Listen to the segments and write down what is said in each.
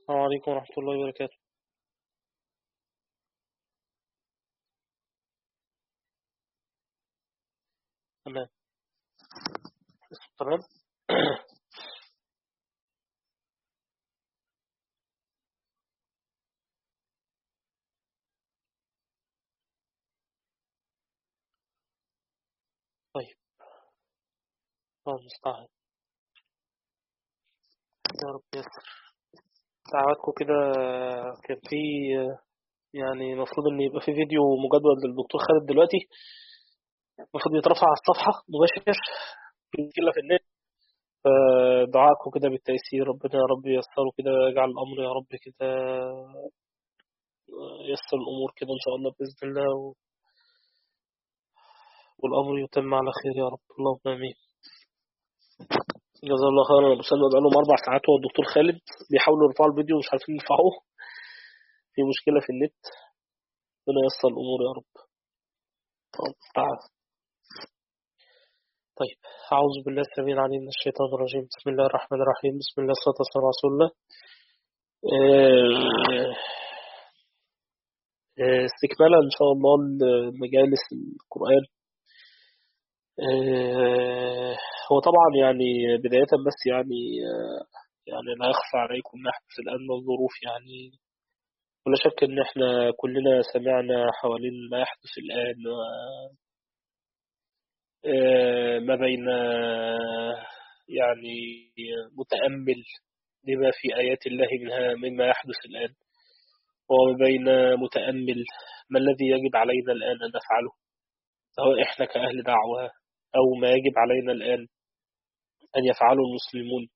السلام عليكم ورحمة الله وبركاته تمام تمام طيب الله المستعان يا رب يسر دعواتكم كده كان في يعني المفروض ان يبقى في فيديو مجدول للدكتور خالد دلوقتي المفروض يترفع على الصفحة مباشر في مشكلة في النت فدعائكم كده بالتيسير ربنا يا رب ييسره كده يجعل الأمر يا رب كده ييسر الأمور كده إن شاء الله بإذن الله و... والأمر يتم على خير يا رب اللهم آمين جزاه الله خيرا ابو سلمى بقالهم اربع ساعات هو الدكتور خالد بيحاولوا يرفعوا الفيديو ومش عارفين يرفعوه في مشكله في النت ربنا ييسر الامور يا رب طب تعال طيب أعوذ بالله السميع العليم من الشيطان الرجيم بسم الله الرحمن الرحيم بسم الله الصلاة والسلام على رسول الله آه، آه، استكمالا إن شاء الله لمجالس القرآن آه، هو طبعا يعني بداية بس يعني آه، يعني لا يخفى عليكم ما يحدث الآن من الظروف يعني ولا شك إن إحنا كلنا سمعنا حوالين ما يحدث الآن و- آه، ما بين آه، يعني متأمل لما في آيات الله منها مما يحدث الآن وما بين متأمل ما الذي يجب علينا الآن أن نفعله سواء إحنا كأهل دعوة أو ما يجب علينا الآن أن يفعله المسلمون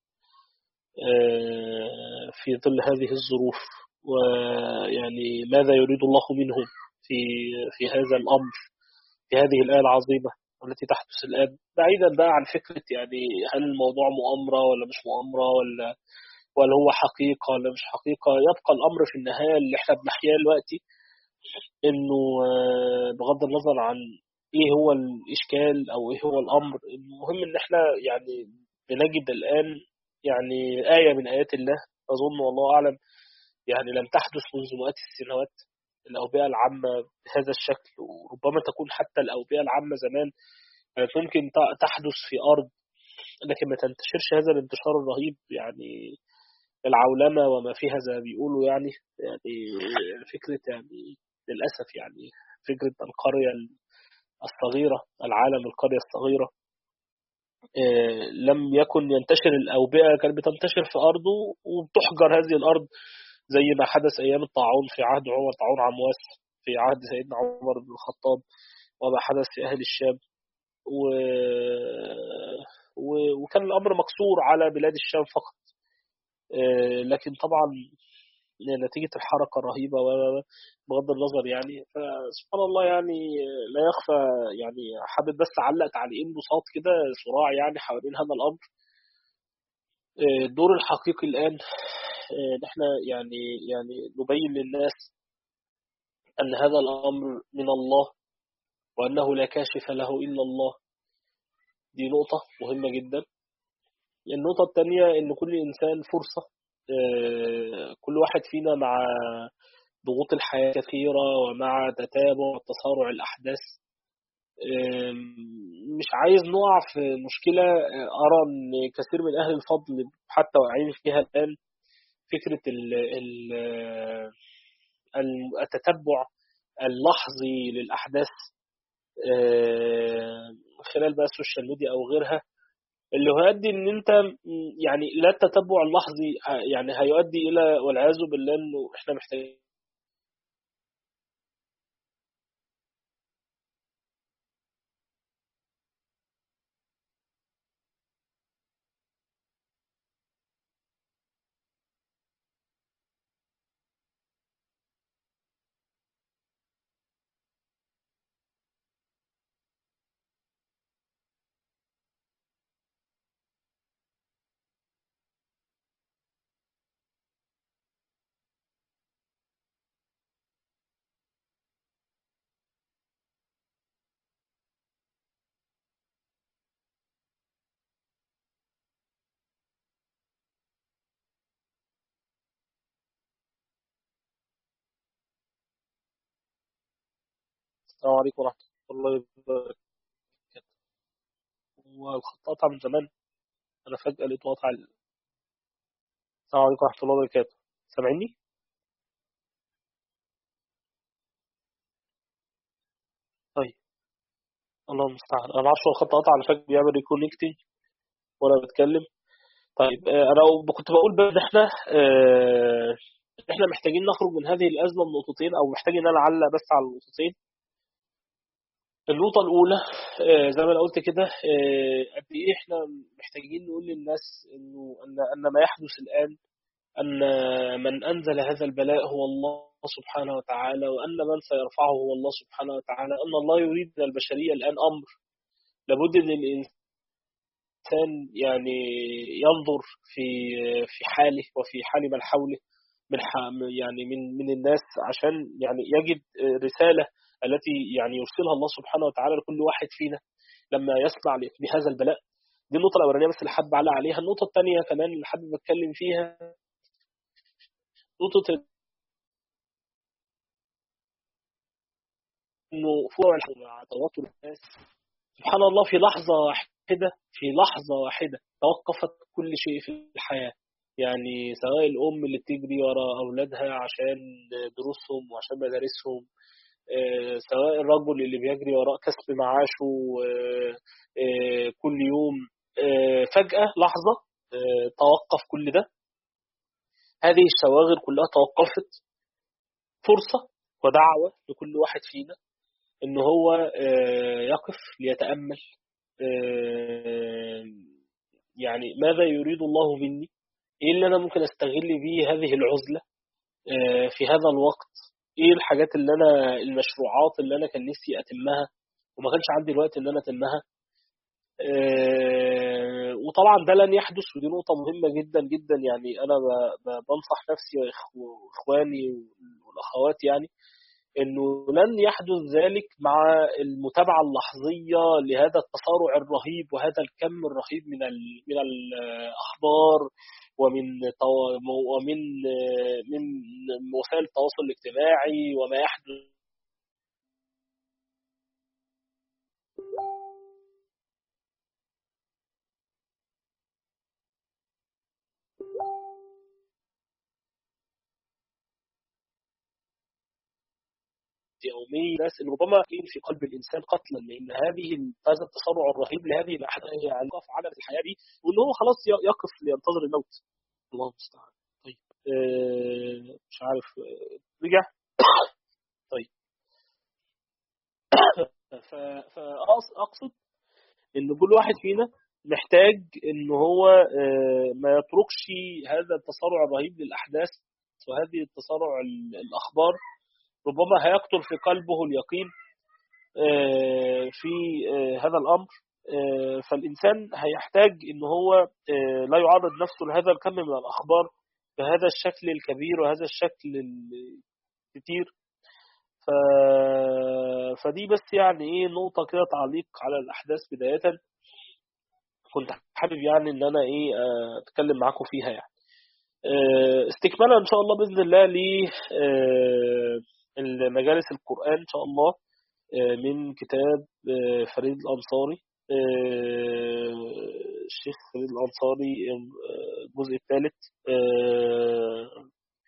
آه، في ظل هذه الظروف ويعني ماذا يريد الله منهم في في هذا الأمر في هذه الآية العظيمة التي تحدث الآن بعيدا بقى عن فكرة يعني هل الموضوع مؤامرة ولا مش مؤامرة ولا ولا هو حقيقة ولا مش حقيقة يبقى الأمر في النهاية اللي احنا بنحياه دلوقتي إنه آه، بغض النظر عن إيه هو الإشكال أو إيه هو الأمر المهم إن احنا يعني بنجد الآن يعني آية من آيات الله أظن والله أعلم يعني لم تحدث منذ مئات السنوات الأوبئة العامة بهذا الشكل وربما تكون حتى الأوبئة العامة زمان كانت ممكن ت- تحدث في أرض لكن ما تنتشرش هذا الانتشار الرهيب يعني العولمة وما فيها زي ما بيقولوا يعني يعني فكرة يعني للأسف يعني فكرة القرية الصغيرة العالم القرية الصغيرة آه، لم يكن ينتشر الأوبئة كانت بتنتشر في أرضه وبتحجر هذه الأرض زي ما حدث أيام الطاعون في عهد عمر طاعون عمواس في عهد سيدنا عمر بن الخطاب وما حدث في أهل الشام و... و... وكان الأمر مقصور على بلاد الشام فقط آه، لكن طبعا نتيجة الحركة الرهيبة و- بغض النظر يعني فسبحان الله يعني لا يخفى يعني حابب بس أعلق تعليقين بساط كده صراع يعني حوالين هذا الأمر آه، الدور الحقيقي الآن آه، نحن يعني يعني نبين للناس أن هذا الأمر من الله وأنه لا كاشف له إلا الله دي نقطة مهمة جدا النقطة الثانية إن كل إنسان فرصة آه، كل واحد فينا مع ضغوط الحياة كثيرة ومع تتابع وتسارع الأحداث آم، مش عايز نقع في مشكلة آه، أرى إن كثير من أهل الفضل حتى واقعين فيها الآن فكرة ال ال ال- التتبع اللحظي للأحداث آه، خلال بقى السوشيال ميديا أو غيرها اللي هيؤدي ان انت م- يعني لا التتبع اللحظي ه- يعني هيؤدي الى والعياذ بالله انه احنا محتاجين السلام عليكم ورحمة الله وبركاته والخط قطع من زمان أنا فجأة لقيته قطع ال- السلام عليكم ورحمة الله وبركاته سامعني؟ طيب الله المستعان أنا معرفش هو الخط قطع على فجأة بيعمل ريكونكتنج وأنا بتكلم طيب آه، أنا كنت بقول بقى إن إحنا آه، إحنا محتاجين نخرج من هذه الأزمة بنقطتين أو محتاج إن أنا أعلق بس على النقطتين النقطة الأولى آه، زي ما أنا قلت كده آه، قد إيه إحنا محتاجين نقول للناس إنه أن أن ما يحدث الآن أن من أنزل هذا البلاء هو الله سبحانه وتعالى وأن من سيرفعه هو الله سبحانه وتعالى أن الله يريد من البشرية الآن أمر لابد أن الإنسان يعني ينظر في في حاله وفي حال من حوله من ح- يعني من من الناس عشان يعني يجد رسالة التي يعني يرسلها الله سبحانه وتعالى لكل واحد فينا لما يسمع بهذا البلاء دي النقطة الأولانية بس اللي حابب أعلق عليها النقطة الثانية كمان اللي حابب أتكلم فيها نقطة انه فوق مع توتر الناس سبحان الله في لحظة واحدة في لحظة واحدة توقفت كل شيء في الحياة يعني سواء الأم اللي بتجري ورا أولادها عشان دروسهم وعشان مدارسهم آه، سواء الرجل اللي بيجري وراء كسب معاشه آه، آه، كل يوم آه، فجأة لحظة آه، توقف كل ده هذه الشواغل كلها توقفت فرصة ودعوة لكل واحد فينا ان هو آه، يقف ليتامل آه، يعني ماذا يريد الله مني ايه اللي انا ممكن استغل بيه هذه العزله آه، في هذا الوقت ايه الحاجات اللي انا المشروعات اللي انا كان نفسي اتمها وما كانش عندي الوقت ان انا اتمها آه، وطبعا ده لن يحدث ودي نقطة مهمة جدا جدا يعني أنا ب- ب- بنصح نفسي وإخ- وإخواني والأخوات يعني انه لن يحدث ذلك مع المتابعه اللحظيه لهذا التسارع الرهيب وهذا الكم الرهيب من ال- من الاخبار ومن تو- ومن من وسائل التواصل الاجتماعي وما يحدث يوميا ناس اللي ربما يكون في قلب الانسان قتلا لان هذه ال- هذا التسارع الرهيب لهذه الاحداث يعني يقف على الحياه دي وان هو خلاص ي- يقف لينتظر الموت الله المستعان طيب آه، مش عارف آه، رجع طيب فاقصد ان كل واحد فينا محتاج ان هو آه، ما يتركش هذا التسارع الرهيب للاحداث وهذه التسارع ال- الاخبار ربما هيقتل في قلبه اليقين آه، في آه، هذا الامر آه، فالانسان هيحتاج ان هو آه، لا يعرض نفسه لهذا الكم من الاخبار بهذا الشكل الكبير وهذا الشكل الكتير ف... فدي بس يعني ايه نقطة كده تعليق على الأحداث بداية كنت حابب يعني إن أنا ايه آه، أتكلم معاكم فيها يعني آه، استكمالا إن شاء الله بإذن الله لمجالس القرآن إن شاء الله آه، من كتاب آه، فريد الأنصاري آه، الشيخ فريد الأنصاري آه، الجزء الثالث آه،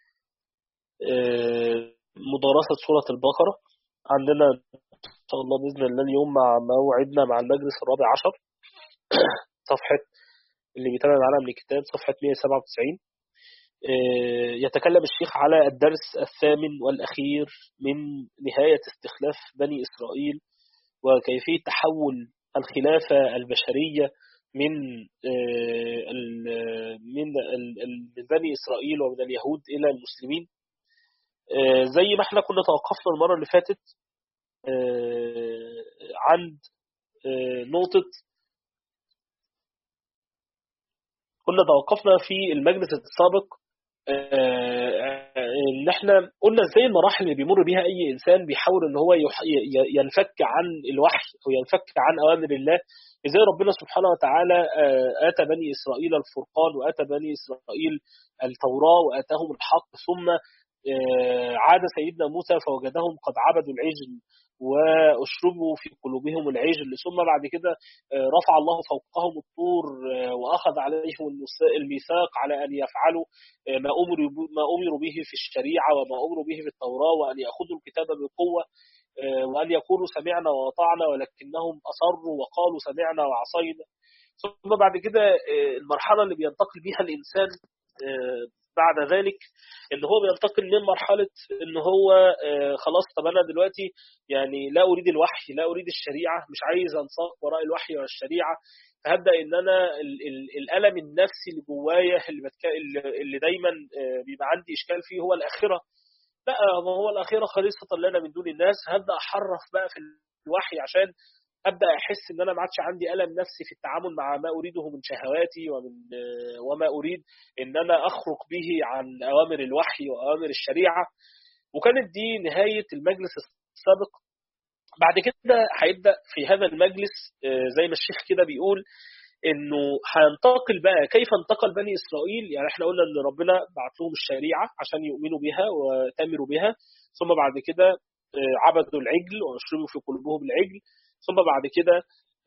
آه، مدارسة سورة البقرة عندنا إن شاء الله بإذن الله اليوم مع موعدنا مع المجلس الرابع عشر صفحة اللي بيتابع معانا من الكتاب صفحة 197 آه، يتكلم الشيخ على الدرس الثامن والأخير من نهاية استخلاف بني إسرائيل وكيفية تحول الخلافة البشرية من آه، ال- من ال- ال- من بني إسرائيل ومن اليهود إلى المسلمين آه، زي ما احنا كنا توقفنا المرة اللي فاتت آه، عند آه، نقطة كنا توقفنا في المجلس السابق آه، ان احنا قلنا ازاي المراحل اللي بيمر بيها اي انسان بيحاول ان هو يح- ي- ينفك عن الوحي او ينفك عن اوامر الله ازاي ربنا سبحانه وتعالى آه، اتى بني اسرائيل الفرقان واتى بني اسرائيل التوراه واتاهم الحق ثم آه، عاد سيدنا موسى فوجدهم قد عبدوا العجل واشربوا في قلوبهم العجل ثم بعد كده رفع الله فوقهم الطور واخذ عليهم الميثاق على ان يفعلوا ما امروا ما امروا به في الشريعه وما امروا به في التوراه وان ياخذوا الكتاب بقوه وان يقولوا سمعنا واطعنا ولكنهم اصروا وقالوا سمعنا وعصينا ثم بعد كده المرحله اللي بينتقل بها الانسان بعد ذلك ان هو بينتقل من مرحله ان هو خلاص طب انا دلوقتي يعني لا اريد الوحي لا اريد الشريعه مش عايز انساق وراء الوحي والشريعه فهبدا ان انا الالم النفسي اللي جوايا اللي, بتك... اللي دايما بيبقى عندي اشكال فيه هو الاخره لا هو الاخره خالصه لنا من دون الناس هبدا احرف بقى في الوحي عشان ابدا احس ان انا ما عادش عندي الم نفسي في التعامل مع ما اريده من شهواتي ومن وما اريد ان انا اخرج به عن اوامر الوحي واوامر الشريعه وكانت دي نهايه المجلس السابق بعد كده هيبدا في هذا المجلس زي ما الشيخ كده بيقول انه هينتقل بقى كيف انتقل بني اسرائيل يعني احنا قلنا ان ربنا بعت لهم الشريعه عشان يؤمنوا بها وتامروا بها ثم بعد كده عبدوا العجل واشربوا في قلوبهم العجل ثم بعد كده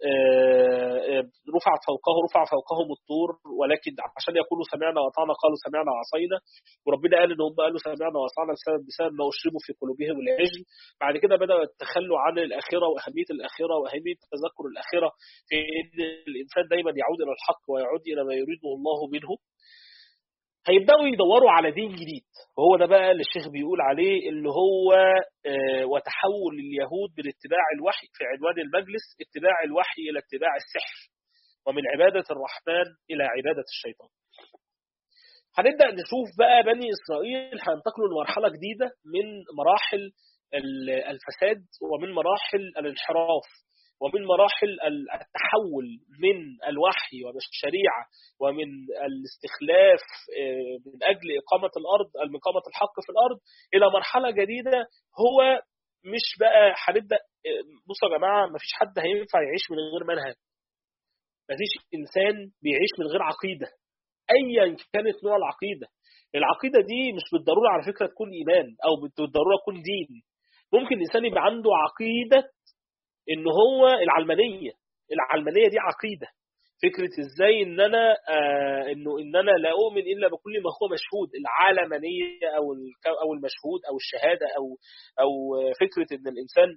رفعت فوقه رفع فوقهم الطور ولكن عشان يقولوا سمعنا واطعنا قالوا سمعنا وعصينا وربنا قال ان هم قالوا سمعنا واطعنا بسبب بسبب ما اشربوا في قلوبهم العجل بعد كده بداوا يتخلوا عن الاخره واهميه الاخره واهميه تذكر الاخره في ان الانسان دايما يعود الى الحق ويعود الى ما يريده الله منه هيبداوا يدوروا على دين جديد وهو ده بقى اللي الشيخ بيقول عليه اللي هو وتحول اليهود من اتباع الوحي في عنوان المجلس اتباع الوحي الى اتباع السحر ومن عباده الرحمن الى عباده الشيطان. هنبدا نشوف بقى بني اسرائيل هينتقلوا لمرحله جديده من مراحل الفساد ومن مراحل الانحراف ومن مراحل التحول من الوحي ومن الشريعة ومن الاستخلاف من أجل إقامة الأرض من إقامة الحق في الأرض إلى مرحلة جديدة هو مش بقى هنبدأ بصوا يا جماعة مفيش حد هينفع يعيش من غير منهج مفيش إنسان بيعيش من غير عقيدة أيا كانت نوع العقيدة العقيدة دي مش بالضرورة على فكرة تكون إيمان أو بالضرورة تكون دين ممكن الإنسان يبقى عنده عقيدة ان هو العلمانيه العلمانيه دي عقيده فكره ازاي ان انا آه انه ان انا لا اؤمن الا بكل ما هو مشهود العلمانيه او او المشهود او الشهاده او او فكره ان الانسان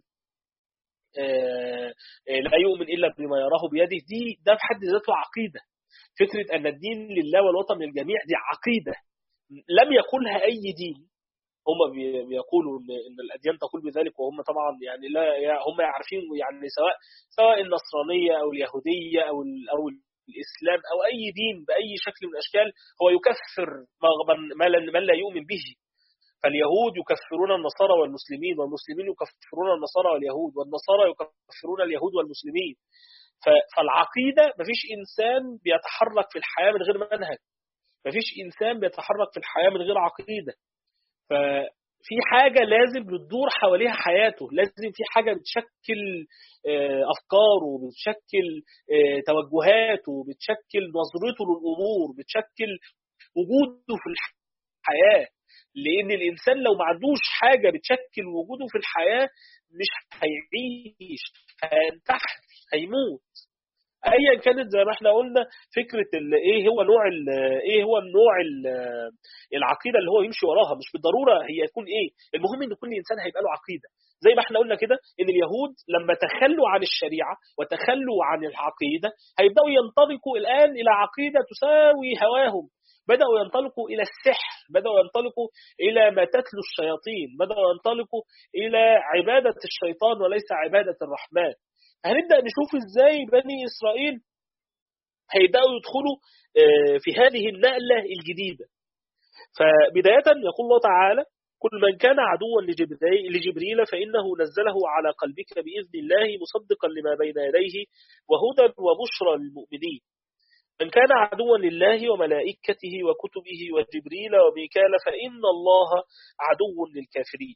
آه لا يؤمن الا بما يراه بيده دي ده في حد ذاته عقيده فكره ان الدين لله والوطن للجميع دي عقيده لم يقولها اي دين هم بيقولوا ان الاديان تقول بذلك وهم طبعا يعني لا هم عارفين يعني سواء سواء النصرانيه او اليهوديه او او الاسلام او اي دين باي شكل من الاشكال هو يكفر من لا يؤمن به فاليهود يكفرون النصارى والمسلمين والمسلمين يكفرون النصارى واليهود والنصارى يكفرون اليهود والمسلمين فالعقيده مفيش انسان بيتحرك في الحياه من غير منهج مفيش انسان بيتحرك في الحياه من غير عقيده ففي حاجة لازم بتدور حواليها حياته لازم في حاجة بتشكل أفكاره بتشكل توجهاته بتشكل نظرته للأمور بتشكل وجوده في الحياة لأن الإنسان لو ما عندوش حاجة بتشكل وجوده في الحياة مش هيعيش هينتحر هيموت ايا كانت زي ما احنا قلنا فكره ايه هو نوع ايه هو النوع العقيده اللي هو يمشي وراها مش بالضروره هي تكون ايه المهم ان كل انسان هيبقى له عقيده زي ما احنا قلنا كده ان اليهود لما تخلوا عن الشريعه وتخلوا عن العقيده هيبداوا ينطلقوا الان الى عقيده تساوي هواهم بدأوا ينطلقوا إلى السحر بدأوا ينطلقوا إلى ما تتلو الشياطين بدأوا ينطلقوا إلى عبادة الشيطان وليس عبادة الرحمن هنبدأ نشوف ازاي بني إسرائيل هيبدأوا يدخلوا في هذه النقلة الجديدة فبداية يقول الله تعالى كل من كان عدوا لجبريل فإنه نزله على قلبك بإذن الله مصدقا لما بين يديه وهدى وبشرى للمؤمنين من كان عدوا لله وملائكته وكتبه وجبريل وميكال فإن الله عدو للكافرين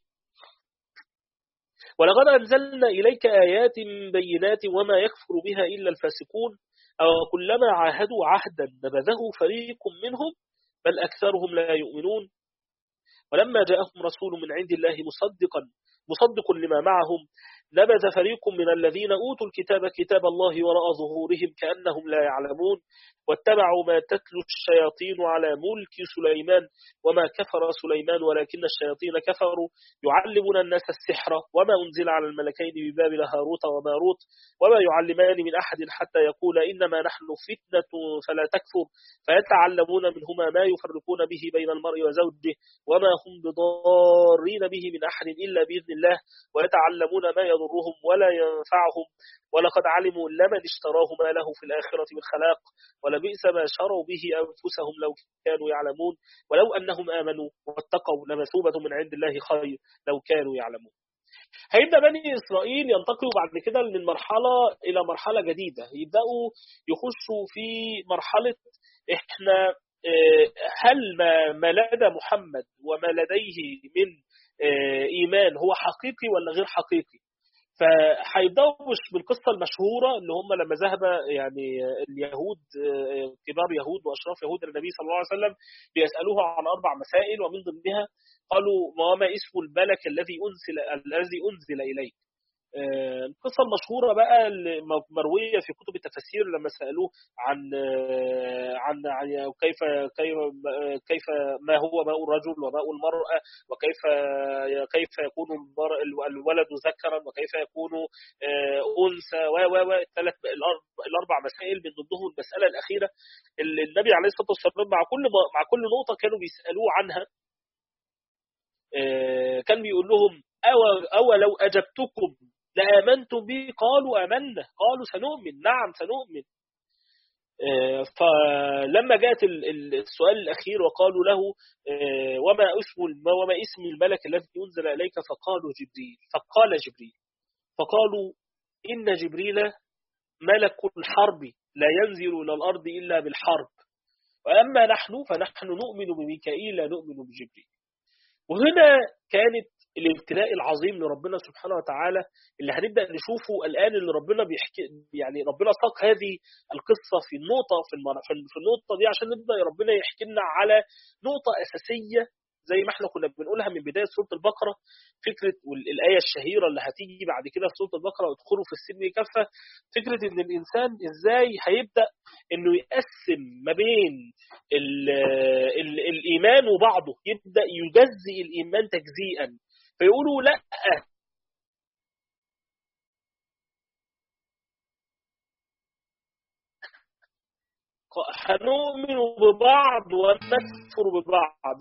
ولقد أنزلنا إليك آيات بينات وما يكفر بها إلا الفاسقون أو كلما عاهدوا عهدا نبذه فريق منهم بل أكثرهم لا يؤمنون ولما جاءهم رسول من عند الله مصدقا مصدق لما معهم نبذ فريق من الذين أوتوا الكتاب كتاب الله وراء ظهورهم كأنهم لا يعلمون واتبعوا ما تتلو الشياطين على ملك سليمان وما كفر سليمان ولكن الشياطين كفروا يعلمون الناس السحر وما أنزل على الملكين ببابل هاروت وماروت وما يعلمان من أحد حتى يقول إنما نحن فتنة فلا تكفر فيتعلمون منهما ما يفرقون به بين المرء وزوجه وما هم بضارين به من أحد إلا بإذن الله ويتعلمون ما يضرهم ولا ينفعهم ولقد علموا لمن اشتراه ما له في الآخرة من خلاق ولبئس ما شروا به أنفسهم لو كانوا يعلمون ولو أنهم آمنوا واتقوا لمثوبة من عند الله خير لو كانوا يعلمون هيبدأ بني إسرائيل ينتقلوا بعد كده من مرحلة إلى مرحلة جديدة يبدأوا يخشوا في مرحلة إحنا هل ما, ما لدى محمد وما لديه من إيمان هو حقيقي ولا غير حقيقي فهيبداوا مش بالقصه المشهوره اللي هم لما ذهب يعني اليهود كبار يهود واشراف يهود النبي صلى الله عليه وسلم بيسالوه عن اربع مسائل ومن ضمنها قالوا ما اسم الملك الذي انزل الذي انزل اليك القصة المشهورة بقى المروية في كتب التفسير لما سألوه عن عن عن كيف كيف كيف ما هو ماء الرجل وماء المرأة وكيف كيف يكون الولد ذكرا وكيف يكون أنثى و و و الثلاث الأربع مسائل من ضمنهم المسألة الأخيرة اللي النبي عليه الصلاة والسلام مع كل مع كل نقطة كانوا بيسألوه عنها كان بيقول لهم أو, أو لو أجبتكم لآمنتم به قالوا آمنا قالوا سنؤمن نعم سنؤمن فلما جاءت السؤال الأخير وقالوا له وما اسم وما اسم الملك الذي ينزل إليك فقالوا جبريل فقال جبريل فقالوا إن جبريل ملك الحرب لا ينزل إلى الأرض إلا بالحرب وأما نحن فنحن نؤمن بميكائيل لا نؤمن بجبريل وهنا كانت الابتلاء العظيم لربنا سبحانه وتعالى اللي هنبدا نشوفه الان اللي ربنا بيحكي يعني ربنا ساق هذه القصه في النقطه في في النقطه دي عشان نبدا ربنا يحكي لنا على نقطه اساسيه زي ما احنا كنا بنقولها من بدايه سوره البقره فكره والايه الشهيره اللي هتيجي بعد كده في سوره البقره ادخلوا في السلم كافه فكره ان الانسان ازاي هيبدا انه يقسم ما بين ال ال الايمان وبعضه يبدا يجزئ الايمان تجزيئا فيقولوا لا هنؤمن ببعض ونكفر ببعض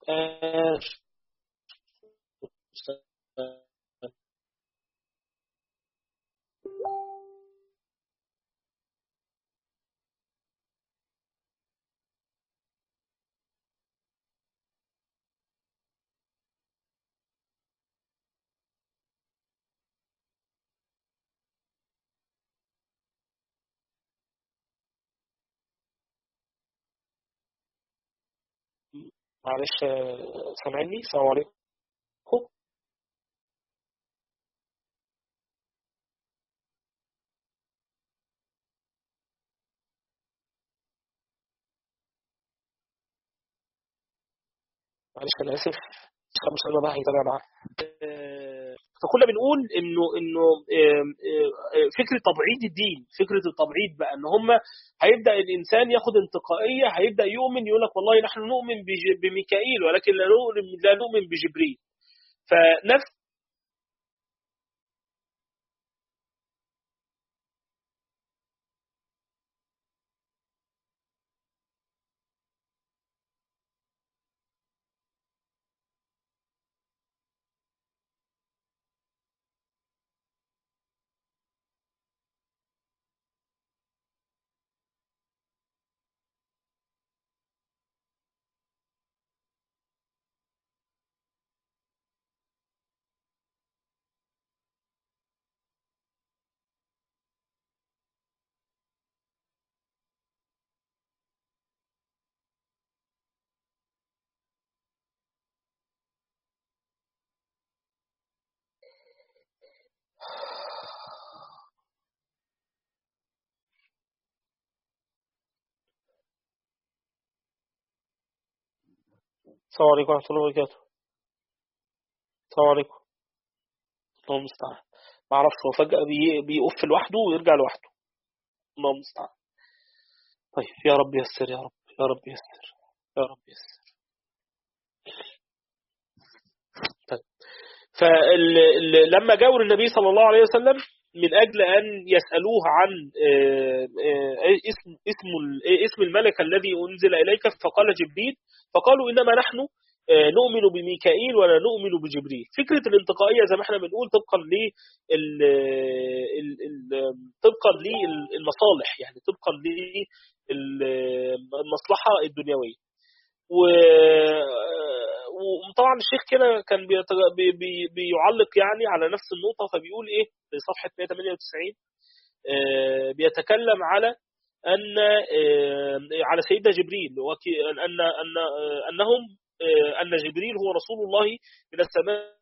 آه، معلش آه، سامعني السلام عليكم معلش انا اسف مش انا بقى هيتابع معاه آه، فكنا بنقول انه انه آم، آه، آه، فكره تبعيد الدين فكره التبعيد بقى ان هم هيبدا الانسان ياخد انتقائيه هيبدا يؤمن يقول لك والله نحن نؤمن بج- بميكائيل ولكن لا نؤمن لا نؤمن بجبريل فنفس السلام عليكم ورحمه الله وبركاته السلام عليكم الله المستعان ما اعرفش هو فجاه بي- بيقف لوحده ويرجع لوحده الله المستعان طيب يا رب يسر يا رب يا رب يسر يا رب يسر طيب فلما جاءوا النبي صلى الله عليه وسلم من أجل أن يسألوه عن آه، آه، اسم اسم ال- اسم الملك الذي أنزل إليك فقال جبريل فقالوا إنما نحن آه، نؤمن بميكائيل ولا نؤمن بجبريل فكرة الانتقائية زي ما احنا بنقول طبقا ل ال- ال- ال- طبقا للمصالح يعني طبقا للمصلحة الدنيوية و- وطبعا الشيخ كده كان بيت- بي- بي- بيعلق يعني على نفس النقطة فبيقول ايه في صفحة 198 آه، بيتكلم على ان آه، على سيدنا جبريل وكي- ان ان آه، انهم آه، ان جبريل هو رسول الله من السماء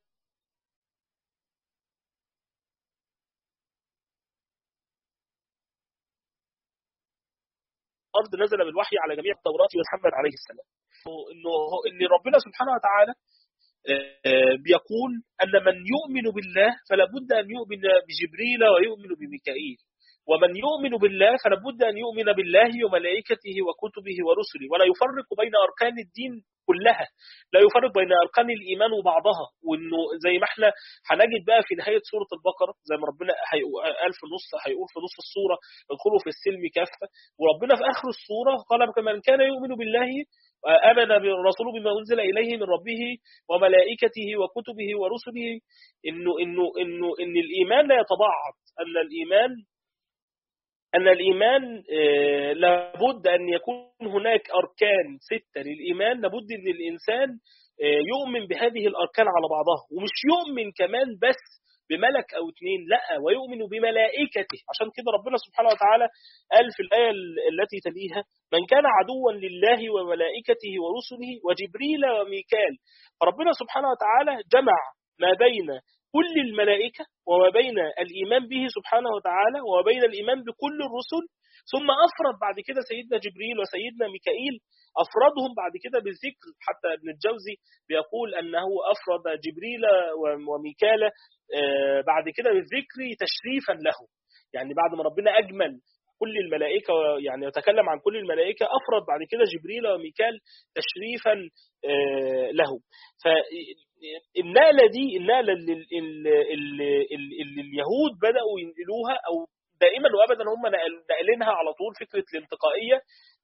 الارض نزل بالوحي على جميع التوراة ومحمد عليه السلام انه ان ربنا سبحانه وتعالى آه، بيقول أن من يؤمن بالله فلا بد أن يؤمن بجبريل ويؤمن بميكائيل ومن يؤمن بالله فلا بد أن يؤمن بالله وملائكته وكتبه ورسله ولا يفرق بين أركان الدين كلها لا يفرق بين أركان الإيمان وبعضها وإنه زي ما احنا هنجد بقى في نهاية سورة البقرة زي ما ربنا هيقو- قال في نص هيقول في نص السورة ادخلوا في السلم كافة وربنا في آخر السورة قال من كان يؤمن بالله آمن بالرسول بما أنزل إليه من ربه وملائكته وكتبه ورسله إنه إنه إنه إن الإيمان لا يتبعض أن الإيمان أن الإيمان آه، لابد أن يكون هناك أركان ستة للإيمان لابد أن الإنسان آه، يؤمن بهذه الأركان على بعضها ومش يؤمن كمان بس بملك أو اتنين لا ويؤمن بملائكته عشان كده ربنا سبحانه وتعالى قال في الآية التي تليها من كان عدوا لله وملائكته ورسله وجبريل وميكال فربنا سبحانه وتعالى جمع ما بين كل الملائكة وما بين الإيمان به سبحانه وتعالى وما بين الإيمان بكل الرسل ثم أفرد بعد كده سيدنا جبريل وسيدنا ميكائيل أفردهم بعد كده بالذكر حتى ابن الجوزي بيقول أنه أفرد جبريل وميكال آه، بعد كده بالذكر تشريفا له يعني بعد ما ربنا أجمل كل الملائكة يعني يتكلم عن كل الملائكة أفرد بعد كده جبريل وميكال تشريفا آه، له فالنقلة دي النقلة اللي, اللي, اللي, اللي اليهود بدأوا ينقلوها أو دائما وأبدا هم نقل- ناقلينها على طول فكرة الانتقائية بس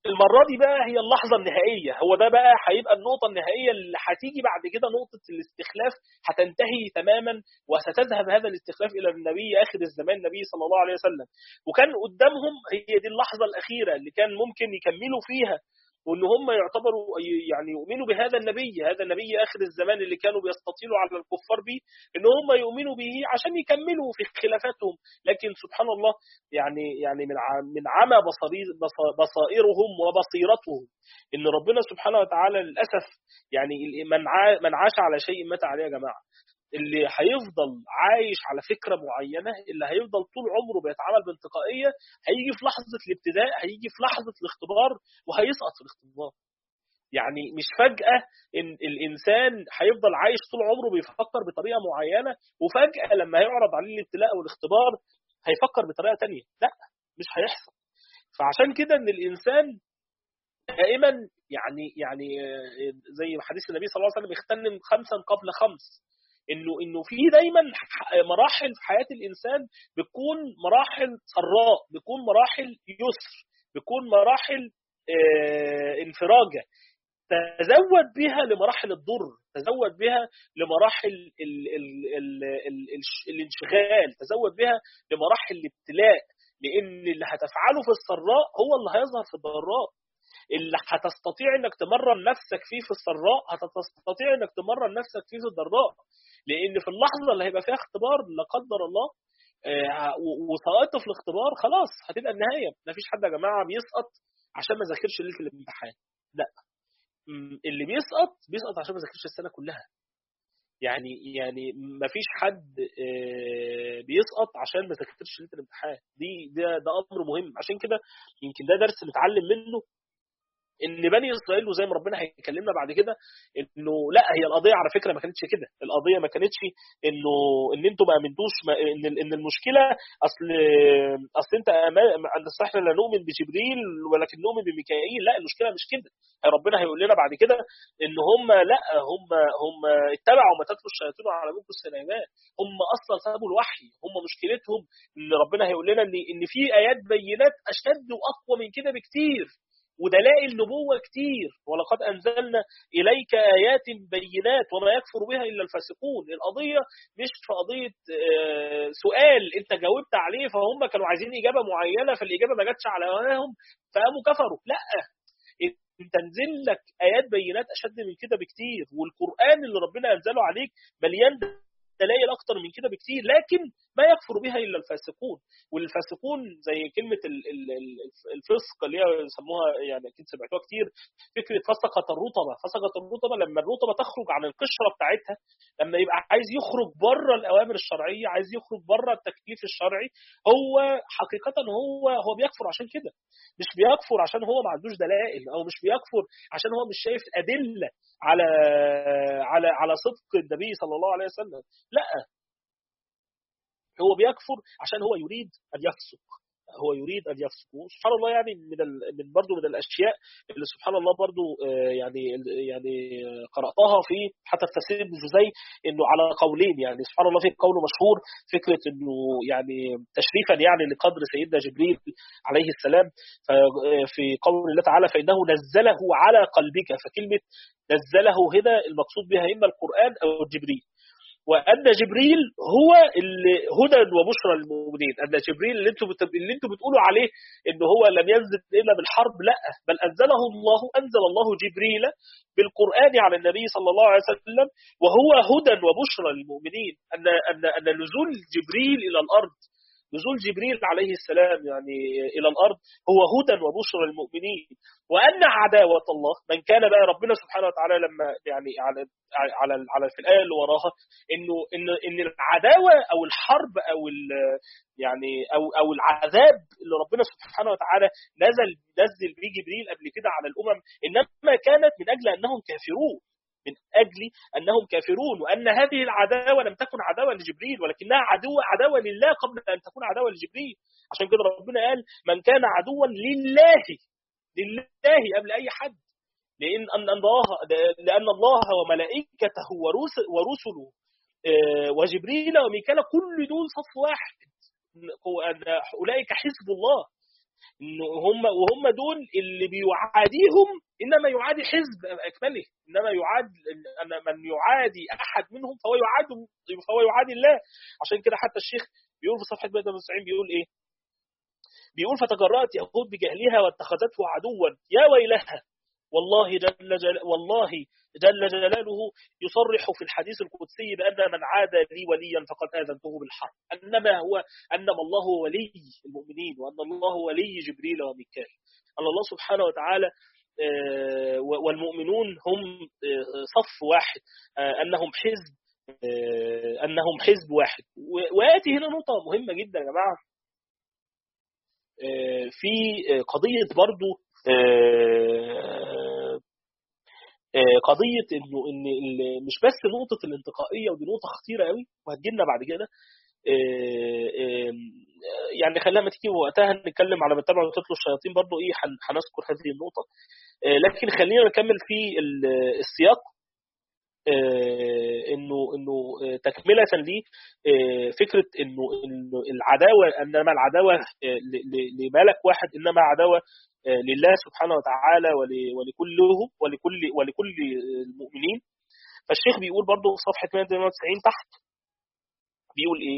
المرة دي بقى هي اللحظة النهائية هو ده بقى هيبقى النقطة النهائية اللي هتيجي بعد كده نقطة الاستخلاف هتنتهي تماما وستذهب هذا الاستخلاف إلى النبي آخر الزمان النبي صلى الله عليه وسلم وكان قدامهم هي دي اللحظة الأخيرة اللي كان ممكن يكملوا فيها وان هم يعتبروا يعني يؤمنوا بهذا النبي هذا النبي اخر الزمان اللي كانوا بيستطيلوا على الكفار به ان هم يؤمنوا به عشان يكملوا في خلافاتهم لكن سبحان الله يعني يعني من من عمى بصري بصائرهم وبصيرتهم ان ربنا سبحانه وتعالى للاسف يعني من من عاش على شيء مات عليه يا جماعه اللي هيفضل عايش على فكره معينه اللي هيفضل طول عمره بيتعامل بانتقائيه هيجي في لحظه الابتداء هيجي في لحظه الاختبار وهيسقط في الاختبار يعني مش فجأة إن الإنسان هيفضل عايش طول عمره بيفكر بطريقة معينة وفجأة لما هيعرض عليه الابتلاء والاختبار هيفكر بطريقة تانية لا مش هيحصل فعشان كده إن الإنسان دائما يعني يعني زي حديث النبي صلى الله عليه وسلم اغتنم خمسا قبل خمس انه انه في دايما مراحل في حياه الانسان بتكون مراحل سراء بتكون مراحل يسر بتكون مراحل اه انفراجه تزود بها لمراحل الضر تزود بها لمراحل ال ال ال ال ال الانشغال تزود بها لمراحل الابتلاء لان اللي هتفعله في السراء هو اللي هيظهر في الضراء اللي هتستطيع انك تمرن نفسك فيه في السراء هتستطيع انك تمرن نفسك فيه في الضراء لان في اللحظه اللي هيبقى فيها اختبار لا قدر الله وسقطت في الاختبار خلاص هتبقى النهايه مفيش حد يا جماعه بيسقط عشان ما ذاكرش ليله الامتحان لا اللي بيسقط بيسقط عشان ما ذاكرش السنه كلها يعني يعني ما فيش حد بيسقط عشان ما ذاكرش ليله الامتحان دي ده ده امر مهم عشان كده يمكن ده درس نتعلم منه ان بني اسرائيل وزي ما ربنا هيكلمنا بعد كده انه لا هي القضيه على فكره ما كانتش كده القضيه ما كانتش انه ان انتوا ما امنتوش ما ان ان المشكله اصل اصل انت اصل احنا لا نؤمن بجبريل ولكن نؤمن بميكائيل لا المشكله مش كده ربنا هيقول لنا بعد كده ان هم لا هم هم اتبعوا ما تتلو الشياطين على ملك سليمان هم اصلا سابوا الوحي هم مشكلتهم ان ربنا هيقول لنا ان ان في ايات بينات اشد واقوى من كده بكتير ودلائل نبوة كتير ولقد أنزلنا إليك آيات بينات وما يكفر بها إلا الفاسقون القضية مش في قضية سؤال أنت جاوبت عليه فهم كانوا عايزين إجابة معينة فالإجابة ما جاتش على هواهم فقاموا كفروا لا انت نزل لك ايات بينات اشد من كده بكتير والقران اللي ربنا انزله عليك مليان دلائل اكتر من كده بكتير لكن ما يكفر بها الا الفاسقون والفاسقون زي كلمه الفسق اللي هي يسموها يعني اكيد سمعتوها كتير فكره فسقت الرطبه فسقت الرطبه لما الرطبه تخرج عن القشره بتاعتها لما يبقى عايز يخرج بره الاوامر الشرعيه عايز يخرج بره التكليف الشرعي هو حقيقه هو هو بيكفر عشان كده مش بيكفر عشان هو ما عندوش دلائل او مش بيكفر عشان هو مش شايف ادله على على على صدق النبي صلى الله عليه وسلم لا هو بيكفر عشان هو يريد ان يفسق هو يريد ان يفسق سبحان الله يعني من ال... من برضه من الاشياء اللي سبحان الله برضه يعني يعني قراتها في حتى في تفسير ابن جزي انه على قولين يعني سبحان الله في قول مشهور فكره انه يعني تشريفا يعني لقدر سيدنا جبريل عليه السلام في قول الله تعالى فانه نزله على قلبك فكلمه نزله هنا المقصود بها اما القران او جبريل وان جبريل هو اللي هدى وبشرى للمؤمنين ان جبريل اللي انتم اللي انتم بتقولوا عليه ان هو لم ينزل الا بالحرب لا بل انزله الله انزل الله جبريل بالقران على النبي صلى الله عليه وسلم وهو هدى وبشرى للمؤمنين ان ان ان نزول جبريل الى الارض نزول جبريل عليه السلام يعني الى الارض هو هدى وبشرى للمؤمنين وان عداوه الله من كان بقى ربنا سبحانه وتعالى لما يعني على على على في الايه اللي وراها انه ان ان العداوه او الحرب او يعني او او العذاب اللي ربنا سبحانه وتعالى نزل نزل به جبريل قبل كده على الامم انما كانت من اجل انهم كافرون من اجل انهم كافرون وان هذه العداوه لم تكن عداوه لجبريل ولكنها عدوه عداوه لله قبل ان تكون عداوه لجبريل عشان كده ربنا قال من كان عدوا لله لله قبل اي حد لان ان الله لان الله وملائكته ورسله وجبريل وميكال كل دول صف واحد اولئك حزب الله إن هم وهم دول اللي بيعاديهم إنما يعادي حزب أكمله إنما يعاد أن من يعادي أحد منهم فهو يعاد فهو يعادي الله عشان كده حتى الشيخ بيقول في صفحة 190 بيقول إيه بيقول فتجرأت يهود بجهلها واتخذته عدوا يا ويلها والله جل جل والله جل جلاله يصرح في الحديث القدسي بأن من عاد لي وليا فقد آذنته بالحرب أنما هو أنما الله هو ولي المؤمنين وأن الله ولي جبريل وميكائيل أن الله سبحانه وتعالى والمؤمنون هم صف واحد أنهم حزب أنهم حزب واحد ويأتي هنا نقطة مهمة جدا يا جماعة في قضية برضو قضية انه ان مش بس نقطة الانتقائية ودي نقطة خطيرة قوي وهتجيلنا بعد كده يعني خلينا ما تيجي وقتها نتكلم على متابعة وتطلع الشياطين برضو ايه هنذكر هذه النقطة لكن خلينا نكمل في السياق انه انه تكمله ليه فكره انه انه العداوه انما العداوه لملك واحد انما عداوه لله سبحانه وتعالى ولكلهم ولكل ولكل المؤمنين فالشيخ بيقول برضه في صفحه 192 تحت بيقول ايه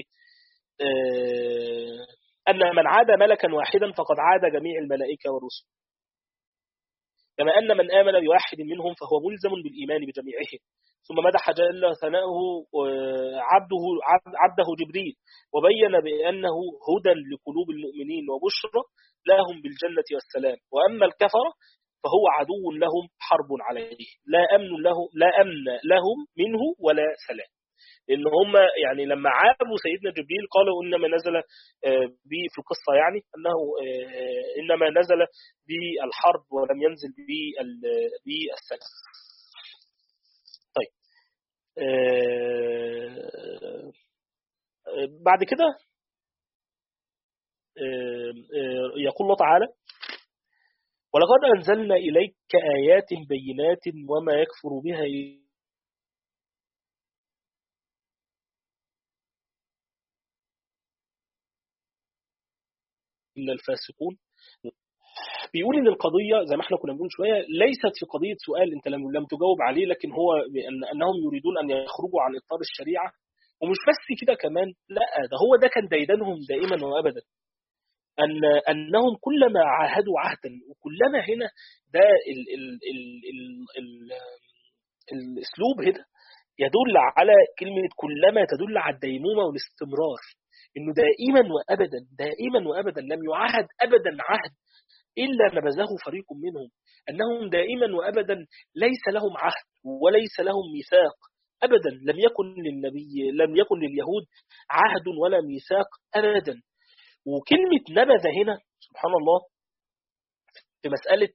ان من عاد ملكا واحدا فقد عاد جميع الملائكه والرسل كما أن من آمن بواحد منهم فهو ملزم بالإيمان بجميعهم ثم مدح جل ثناؤه عبده عبده جبريل وبين بأنه هدى لقلوب المؤمنين وبشرى لهم بالجنة والسلام وأما الكفرة فهو عدو لهم حرب عليه لا أمن له لا أمن لهم منه ولا سلام لان هم يعني لما عابوا سيدنا جبريل قالوا انما نزل بي في القصه يعني انه انما نزل بالحرب ولم ينزل بالسلام. طيب بعد كده يقول الله تعالى ولقد أنزلنا إليك آيات بينات وما يكفر بها إلا الفاسقون بيقول ان القضيه زي ما احنا كنا بنقول شويه ليست في قضيه سؤال انت لم لم تجاوب عليه لكن هو بأن انهم يريدون ان يخرجوا عن اطار الشريعه ومش بس كده كمان لا ده هو ده كان ديدنهم دائما وابدا ان انهم كلما عاهدوا عهدا وكلما هنا ده ال ال ال ال ال الاسلوب هنا يدل على كلمه كلما تدل على الديمومه والاستمرار انه دائما وابدا دائما وابدا لم يعهد ابدا عهد الا نبذه فريق منهم انهم دائما وابدا ليس لهم عهد وليس لهم ميثاق ابدا لم يكن للنبي لم يكن لليهود عهد ولا ميثاق ابدا وكلمه نبذ هنا سبحان الله في مساله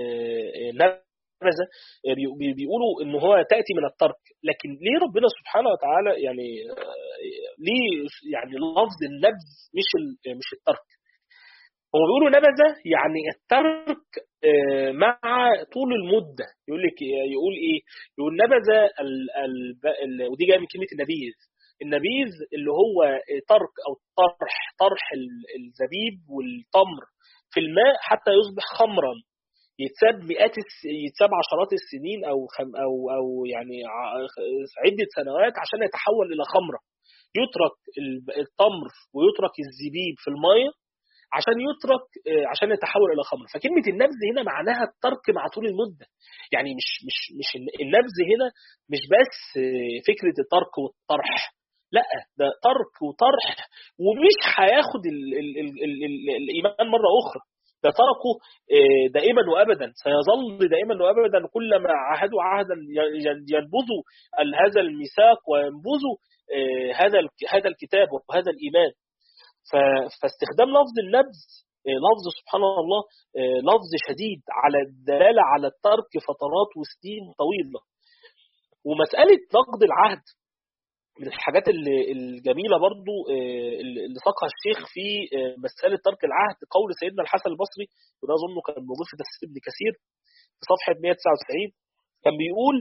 نبذ بيقولوا ان هو تاتي من الترك لكن ليه ربنا سبحانه وتعالى يعني ليه يعني لفظ النبذ مش مش الترك هو بيقولوا نبذ يعني الترك مع طول المده يقول لك يقول ايه يقول نبذ ال ال ودي جايه من كلمه النبيذ النبيذ اللي هو ترك او طرح طرح الزبيب والتمر في الماء حتى يصبح خمرا يتساب مئات يتساب عشرات السنين او خم او او يعني عده سنوات عشان يتحول الى خمره يترك التمر ويترك الزبيب في الميه عشان يترك عشان يتحول الى خمر فكلمه النبذ هنا معناها الترك مع طول المده يعني مش مش مش النبذ هنا مش بس فكره الترك والطرح لا ده ترك وطرح ومش هياخد الايمان مره اخرى ده تركه دائما وابدا سيظل دائما وابدا كلما عاهدوا عهدا ينبذوا هذا الميثاق وينبذوا هذا هذا الكتاب وهذا الايمان فاستخدام لفظ النبذ لفظ سبحان الله لفظ شديد على الدلاله على الترك فترات وسنين طويله ومساله نقد العهد من الحاجات الجميله برضو اللي ساقها الشيخ في مساله ترك العهد قول سيدنا الحسن البصري وده اظن كان موجود في تفسير ابن كثير في صفحه 199 كان بيقول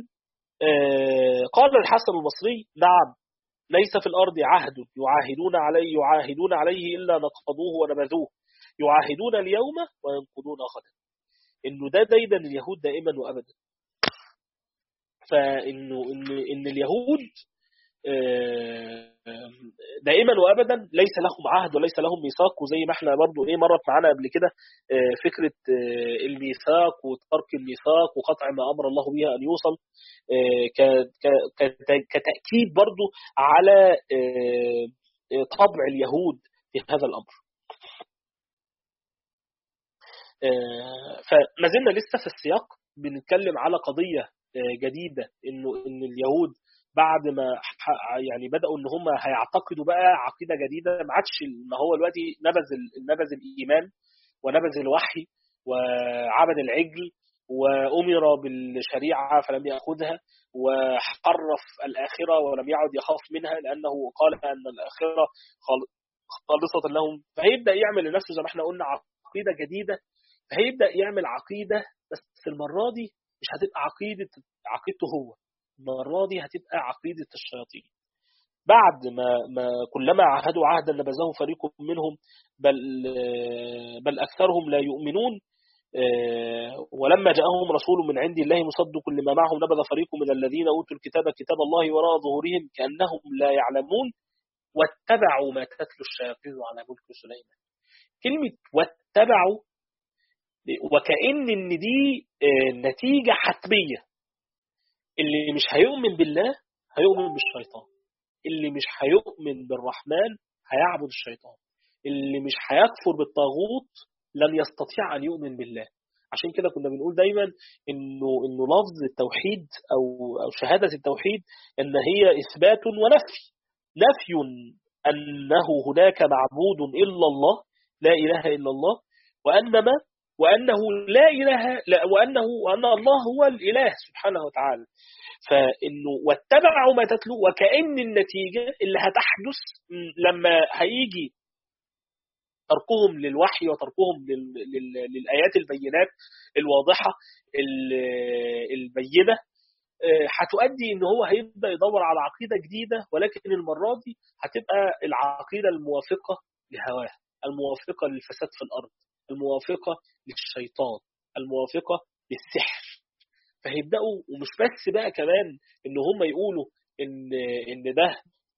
قال الحسن البصري نعم ليس في الارض عهد يعاهدون عليه يعاهدون عليه الا نقضوه ونبذوه يعاهدون اليوم وينقضون غدا انه ده دايما اليهود دائما وابدا فانه ان ان اليهود دائما وابدا ليس لهم عهد وليس لهم ميثاق وزي ما احنا برضو ايه مرت معانا قبل كده فكره الميثاق وترك الميثاق وقطع ما امر الله به ان يوصل كتاكيد برضو على طبع اليهود في هذا الامر فما زلنا لسه في السياق بنتكلم على قضيه جديده انه ان اليهود بعد ما يعني بداوا ان هم هيعتقدوا بقى عقيده جديده ما عادش ما هو دلوقتي نبذ نبذ الايمان ونبذ الوحي وعبد العجل وامر بالشريعه فلم ياخذها وحرف الاخره ولم يعد يخاف منها لانه قال ان الاخره خالصه لهم فهيبدا يعمل لنفسه زي ما احنا قلنا عقيده جديده فهيبدا يعمل عقيده بس المره دي مش هتبقى عقيده عقيدته هو المرة دي هتبقى عقيدة الشياطين بعد ما, ما كلما عهدوا عهدا نبذه فريق منهم بل, بل أكثرهم لا يؤمنون ولما جاءهم رسول من عند الله مصدق لما معهم نبذ فريق من الذين أوتوا الكتاب كتاب الله وراء ظهورهم كأنهم لا يعلمون واتبعوا ما تتلو الشياطين على ملك سليمان كلمة واتبعوا وكأن ان دي نتيجة حتمية اللي مش هيؤمن بالله هيؤمن بالشيطان اللي مش هيؤمن بالرحمن هيعبد الشيطان اللي مش هيكفر بالطاغوت لن يستطيع أن يؤمن بالله عشان كده كنا بنقول دايما انه انه لفظ التوحيد او او شهاده التوحيد ان هي اثبات ونفي نفي انه هناك معبود الا الله لا اله الا الله وانما وانه لا اله لا وانه وان الله هو الاله سبحانه وتعالى فانه واتبعوا ما تتلو وكأن النتيجة اللي هتحدث لما هيجي تركهم للوحي وتركهم لل... لل... للآيات البينات الواضحة البينة هتؤدي ان هو هيبدا يدور على عقيده جديده ولكن المره دي هتبقى العقيده الموافقه لهواه الموافقه للفساد في الارض الموافقه للشيطان الموافقه للسحر فهيبداوا ومش بس بقى كمان ان هم يقولوا ان ان ده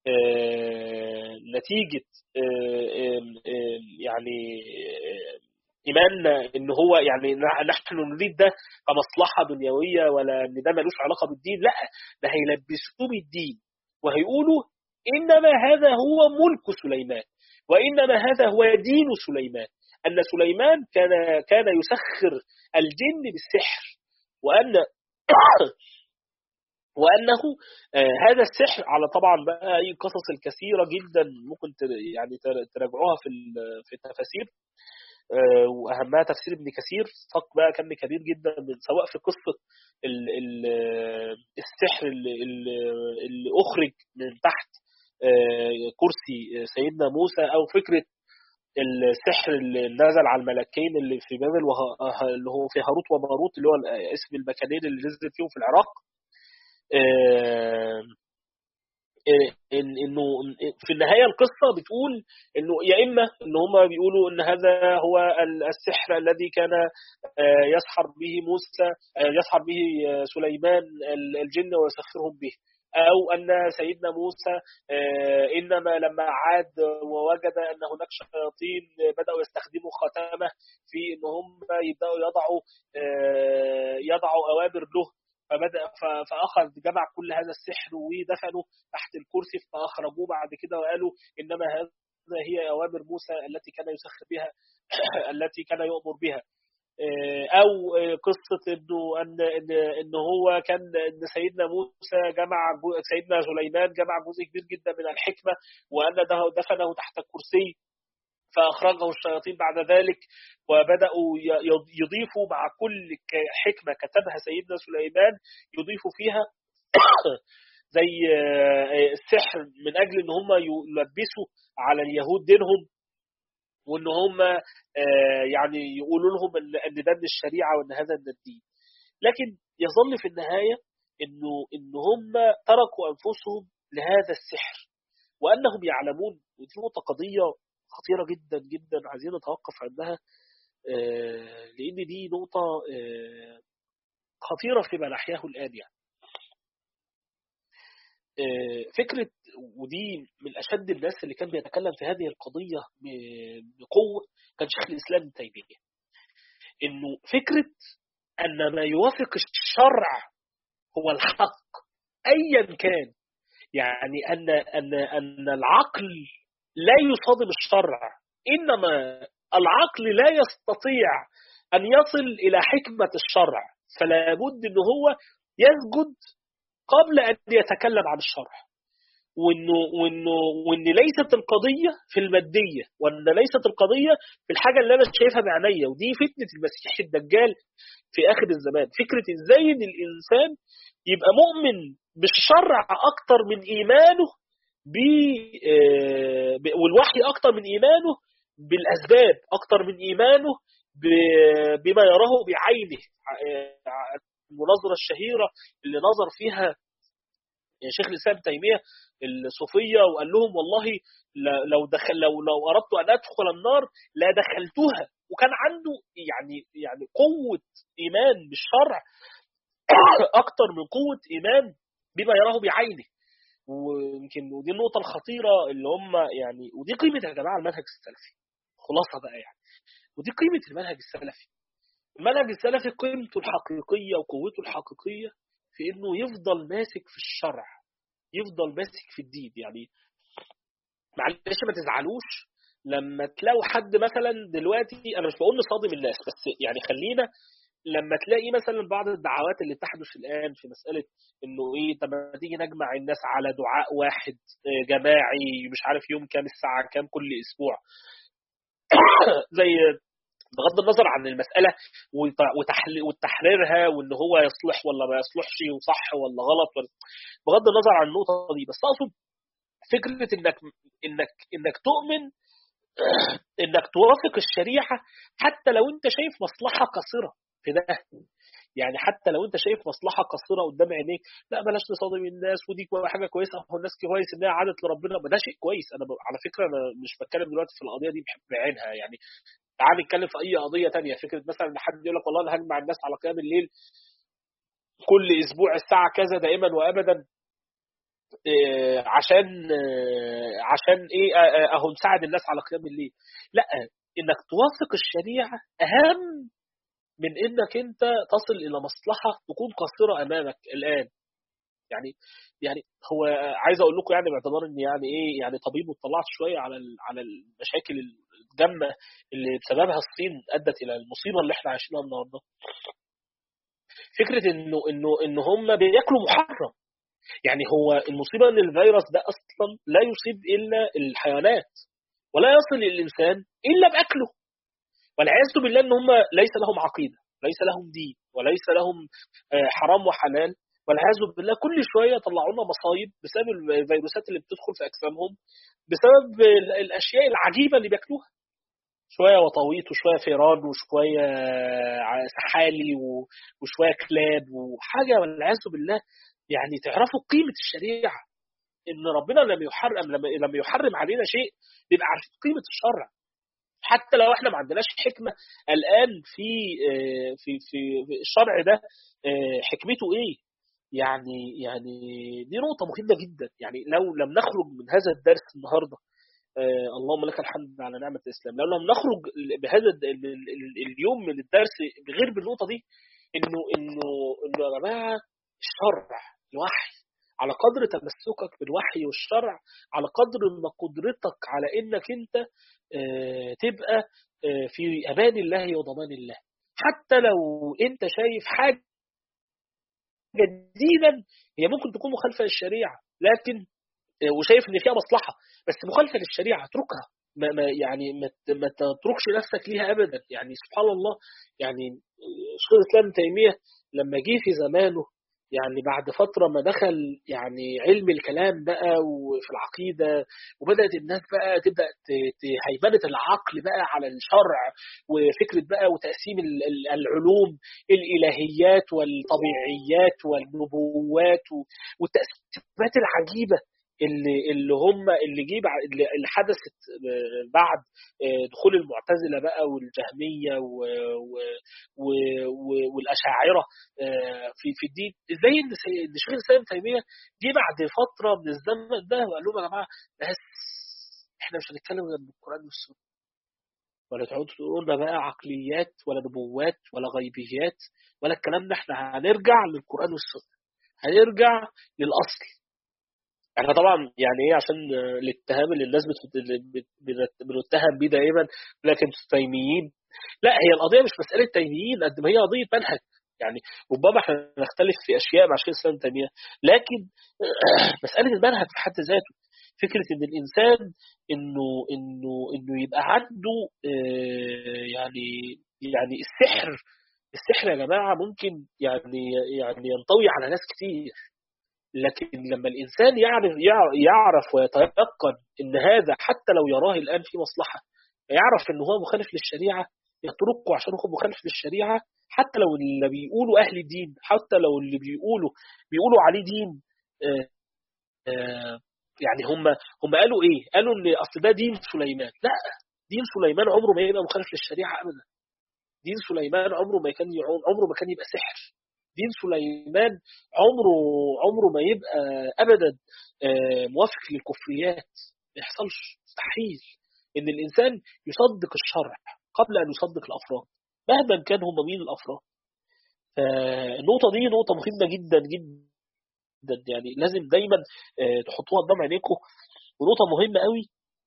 نتيجه يعني ايماننا ان هو يعني نحن نريد ده كمصلحه دنيويه ولا ان ده ملوش علاقه بالدين لا ده هيلبسوه بالدين وهيقولوا انما هذا هو ملك سليمان وانما هذا هو دين سليمان ان سليمان كان كان يسخر الجن بالسحر وأن وأنه هذا السحر على طبعا بقى أي قصص الكثيرة جدا ممكن يعني تراجعوها في في التفاسير وأهمها تفسير ابن كثير ساق بقى كم كبير جدا من سواء في قصة ال ال السحر اللي, اللي أخرج من تحت كرسي سيدنا موسى أو فكرة السحر اللي نزل على الملكين اللي في بابل وه... اللي هو في هاروت وماروت اللي هو اسم المكانين اللي نزلت فيهم في العراق انه في النهايه القصه بتقول انه يا اما ان هم بيقولوا ان هذا هو السحر الذي كان يسحر به موسى يسحر به سليمان الجن ويسخرهم به أو أن سيدنا موسى إنما لما عاد ووجد أن هناك شياطين بدأوا يستخدموا ختامه في أن هم يبدأوا يضعوا يضعوا أوامر له فبدأ فأخذ جمع كل هذا السحر ودفنه تحت الكرسي فأخرجوه بعد كده وقالوا إنما هذا هي أوامر موسى التي كان يسخر بها التي كان يؤمر بها او قصه انه ان ان ان هو كان ان سيدنا موسى جمع سيدنا سليمان جمع جزء كبير جدا من الحكمه وان دفنه تحت الكرسي فاخرجه الشياطين بعد ذلك وبداوا يضيفوا مع كل حكمه كتبها سيدنا سليمان يضيفوا فيها زي السحر من اجل ان هم يلبسوا على اليهود دينهم وان هم يعني يقولوا لهم ان ده من الشريعه وان هذا من الدين لكن يظل في النهايه انه ان هم تركوا انفسهم لهذا السحر وانهم يعلمون ودي نقطه قضيه خطيرة جدا جدا عايزين نتوقف عندها لأن دي نقطة خطيرة فيما نحياه الآن يعني فكرة ودي من أشد الناس اللي كان بيتكلم في هذه القضية بقوة كان شيخ الإسلام ابن تيمية إنه فكرة أن ما يوافق الشرع هو الحق أيا كان يعني أن أن أن العقل لا يصادم الشرع إنما العقل لا يستطيع أن يصل إلى حكمة الشرع فلا بد أنه هو يسجد قبل أن يتكلم عن الشرع وانه وانه وان ليست القضيه في الماديه وان ليست القضيه في الحاجه اللي انا شايفها بعينيا ودي فتنه المسيح الدجال في اخر الزمان فكره ازاي ان الانسان يبقى مؤمن بالشرع اكتر من ايمانه ب والوحي اكتر من ايمانه بالاسباب اكتر من ايمانه بما يراه بعينه المناظره الشهيره اللي نظر فيها شيخ الاسلام تيميه الصوفيه وقال لهم والله لو دخل لو لو اردت ان ادخل النار لا دخلتها وكان عنده يعني يعني قوه ايمان بالشرع اكتر من قوه ايمان بما يراه بعينه ويمكن ودي النقطه الخطيره اللي هم يعني ودي قيمه يا جماعه المنهج السلفي خلاصه بقى يعني ودي قيمه المنهج السلفي المنهج السلفي قيمته الحقيقيه وقوته الحقيقيه في انه يفضل ماسك في الشرع يفضل ماسك في الدين يعني معلش ما تزعلوش لما تلاقوا حد مثلا دلوقتي انا مش بقول نصادم الناس بس يعني خلينا لما تلاقي مثلا بعض الدعوات اللي تحدث الان في مساله انه ايه طب ما تيجي نجمع الناس على دعاء واحد جماعي مش عارف يوم كام الساعه كام كل اسبوع زي بغض النظر عن المسألة وتحريرها وإن هو يصلح ولا ما يصلحش وصح ولا غلط ولا بغض النظر عن النقطة دي بس أقصد فكرة إنك إنك إنك تؤمن إنك توافق الشريعة حتى لو أنت شايف مصلحة قصيرة في ده يعني حتى لو انت شايف مصلحه قصيره قدام عينيك لا بلاش نصادم الناس ودي حاجه كويسه هو الناس كويس انها عادت لربنا ما ده شيء كويس انا ب... على فكره انا مش بتكلم دلوقتي في القضيه دي بعينها يعني تعال نتكلم في اي قضيه تانية فكره مثلا ان حد يقول لك والله انا هجمع الناس على قيام الليل كل اسبوع الساعه كذا دائما وابدا إيه عشان إيه عشان ايه اهو نساعد الناس على قيام الليل لا انك توافق الشريعه اهم من انك انت تصل الى مصلحه تكون قاصره امامك الان يعني يعني هو عايز اقول لكم يعني باعتبار ان يعني ايه يعني طبيب واطلعت شويه على على المشاكل الجامه اللي بسببها الصين ادت الى المصيبه اللي احنا عايشينها النهارده فكره انه انه ان هم بياكلوا محرم يعني هو المصيبه ان الفيروس ده اصلا لا يصيب الا الحيوانات ولا يصل للانسان الا باكله والعياذ بالله ان هم ليس لهم عقيده ليس لهم دين وليس لهم حرام وحلال والعياذ بالله كل شويه يطلعوا لنا مصايب بسبب الفيروسات اللي بتدخل في اجسامهم بسبب الاشياء العجيبه اللي بياكلوها شويه وطاويط وشويه فيران وشويه سحالي وشويه كلاب وحاجه والعياذ بالله يعني تعرفوا قيمه الشريعه ان ربنا لم يحرم لما لما يحرم علينا شيء بيبقى عارفين قيمه الشرع حتى لو احنا ما عندناش حكمه الان في في في الشرع ده حكمته ايه يعني يعني دي نقطه مهمه جدا يعني لو لم نخرج من هذا الدرس النهارده اللهم لك الحمد على نعمه الاسلام لو لم نخرج بهذا اليوم من الدرس غير بالنقطه دي انه انه انه يا جماعه الشرع الوحي على قدر تمسكك بالوحي والشرع على قدر ما قدرتك على انك انت تبقى في امان الله وضمان الله حتى لو انت شايف حاجه جديدا هي ممكن تكون مخالفه للشريعه لكن وشايف ان فيها مصلحه بس مخالفه للشريعه اتركها ما ما يعني ما, ما تتركش نفسك ليها ابدا يعني سبحان الله يعني شيخ الاسلام تيميه لما جه في زمانه يعني بعد فتره ما دخل يعني علم الكلام بقى وفي العقيده وبدات الناس بقى تبدا هيمنه العقل بقى على الشرع وفكره بقى وتقسيم العلوم الالهيات والطبيعيات والنبوات والتقسيمات العجيبه اللي اللي هم اللي جه بعد اللي حدثت بعد دخول المعتزله بقى والجهميه و و و والاشاعره في في الدين ازاي ان شيخ الاسلام تيميه جه بعد فتره من الزمن ده وقال لهم يا جماعه بس احنا مش هنتكلم غير بالقران والسنه ولا تقعدوا تقولوا بقى عقليات ولا نبوات ولا غيبيات ولا الكلام ده احنا هنرجع للقران والسنه هنرجع للاصل احنا طبعا يعني ايه عشان الاتهام اللي الناس بنتهم بيه دائما لكن تيميين لا هي القضيه مش مساله تيميين قد ما هي قضيه منهج يعني ربما احنا نختلف في اشياء مع شيخ الاسلام تيميه لكن مساله المنهج في حد ذاته فكره ان الانسان انه انه انه يبقى عنده يعني يعني السحر السحر يا جماعه ممكن يعني يعني ينطوي على ناس كتير لكن لما الانسان يعرف يعرف ويتيقن ان هذا حتى لو يراه الان في مصلحه يعرف ان هو مخالف للشريعه يتركه عشان هو مخالف للشريعه حتى لو اللي بيقولوا اهل الدين حتى لو اللي بيقولوا بيقولوا عليه دين آآ آآ يعني هم هم قالوا ايه؟ قالوا ان اصل ده دين سليمان، لا دين سليمان عمره ما يبقى مخالف للشريعه ابدا. دين سليمان عمره ما كان عمره ما كان يبقى سحر. دين سليمان عمره عمره ما يبقى ابدا موافق للكفريات ما يحصلش مستحيل ان الانسان يصدق الشرع قبل ان يصدق الافراد مهما كان هم مين الافراد فالنقطه دي نقطه مهمه جدا جدا يعني لازم دايما تحطوها قدام عينيكم ونقطه مهمه قوي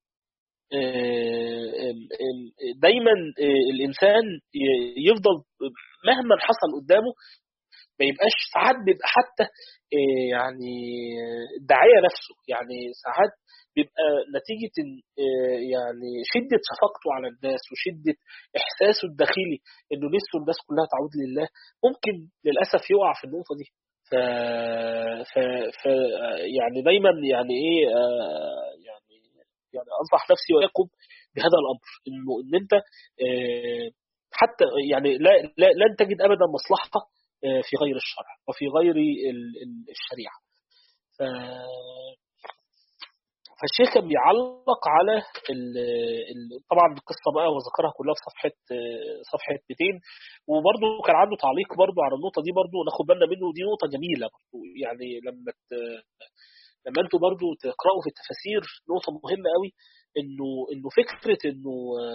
دايما الانسان يفضل مهما حصل قدامه ما يبقاش ساعات بيبقى حتى يعني الداعيه نفسه يعني ساعات بيبقى نتيجه يعني شده شفقته على الناس وشده احساسه الداخلي انه نفسه الناس كلها تعود لله ممكن للاسف يقع في النقطه دي ف... ف... ف يعني دايما يعني ايه آه يعني يعني انصح نفسي واياكم بهذا الامر انه ان انت آه حتى يعني لا, لا لن تجد ابدا مصلحه آه في غير الشرع وفي غير الشريعه ف... فالشيخ كان بيعلق على ال ال طبعا القصه بقى وذكرها كلها في صفحه صفحه 200 وبرده كان عنده تعليق برده على النقطه دي برده ناخد بالنا منه ودي نقطه جميله برده يعني لما ت... لما انتوا برده تقراوا في التفاسير نقطه مهمه قوي انه انه فكره انه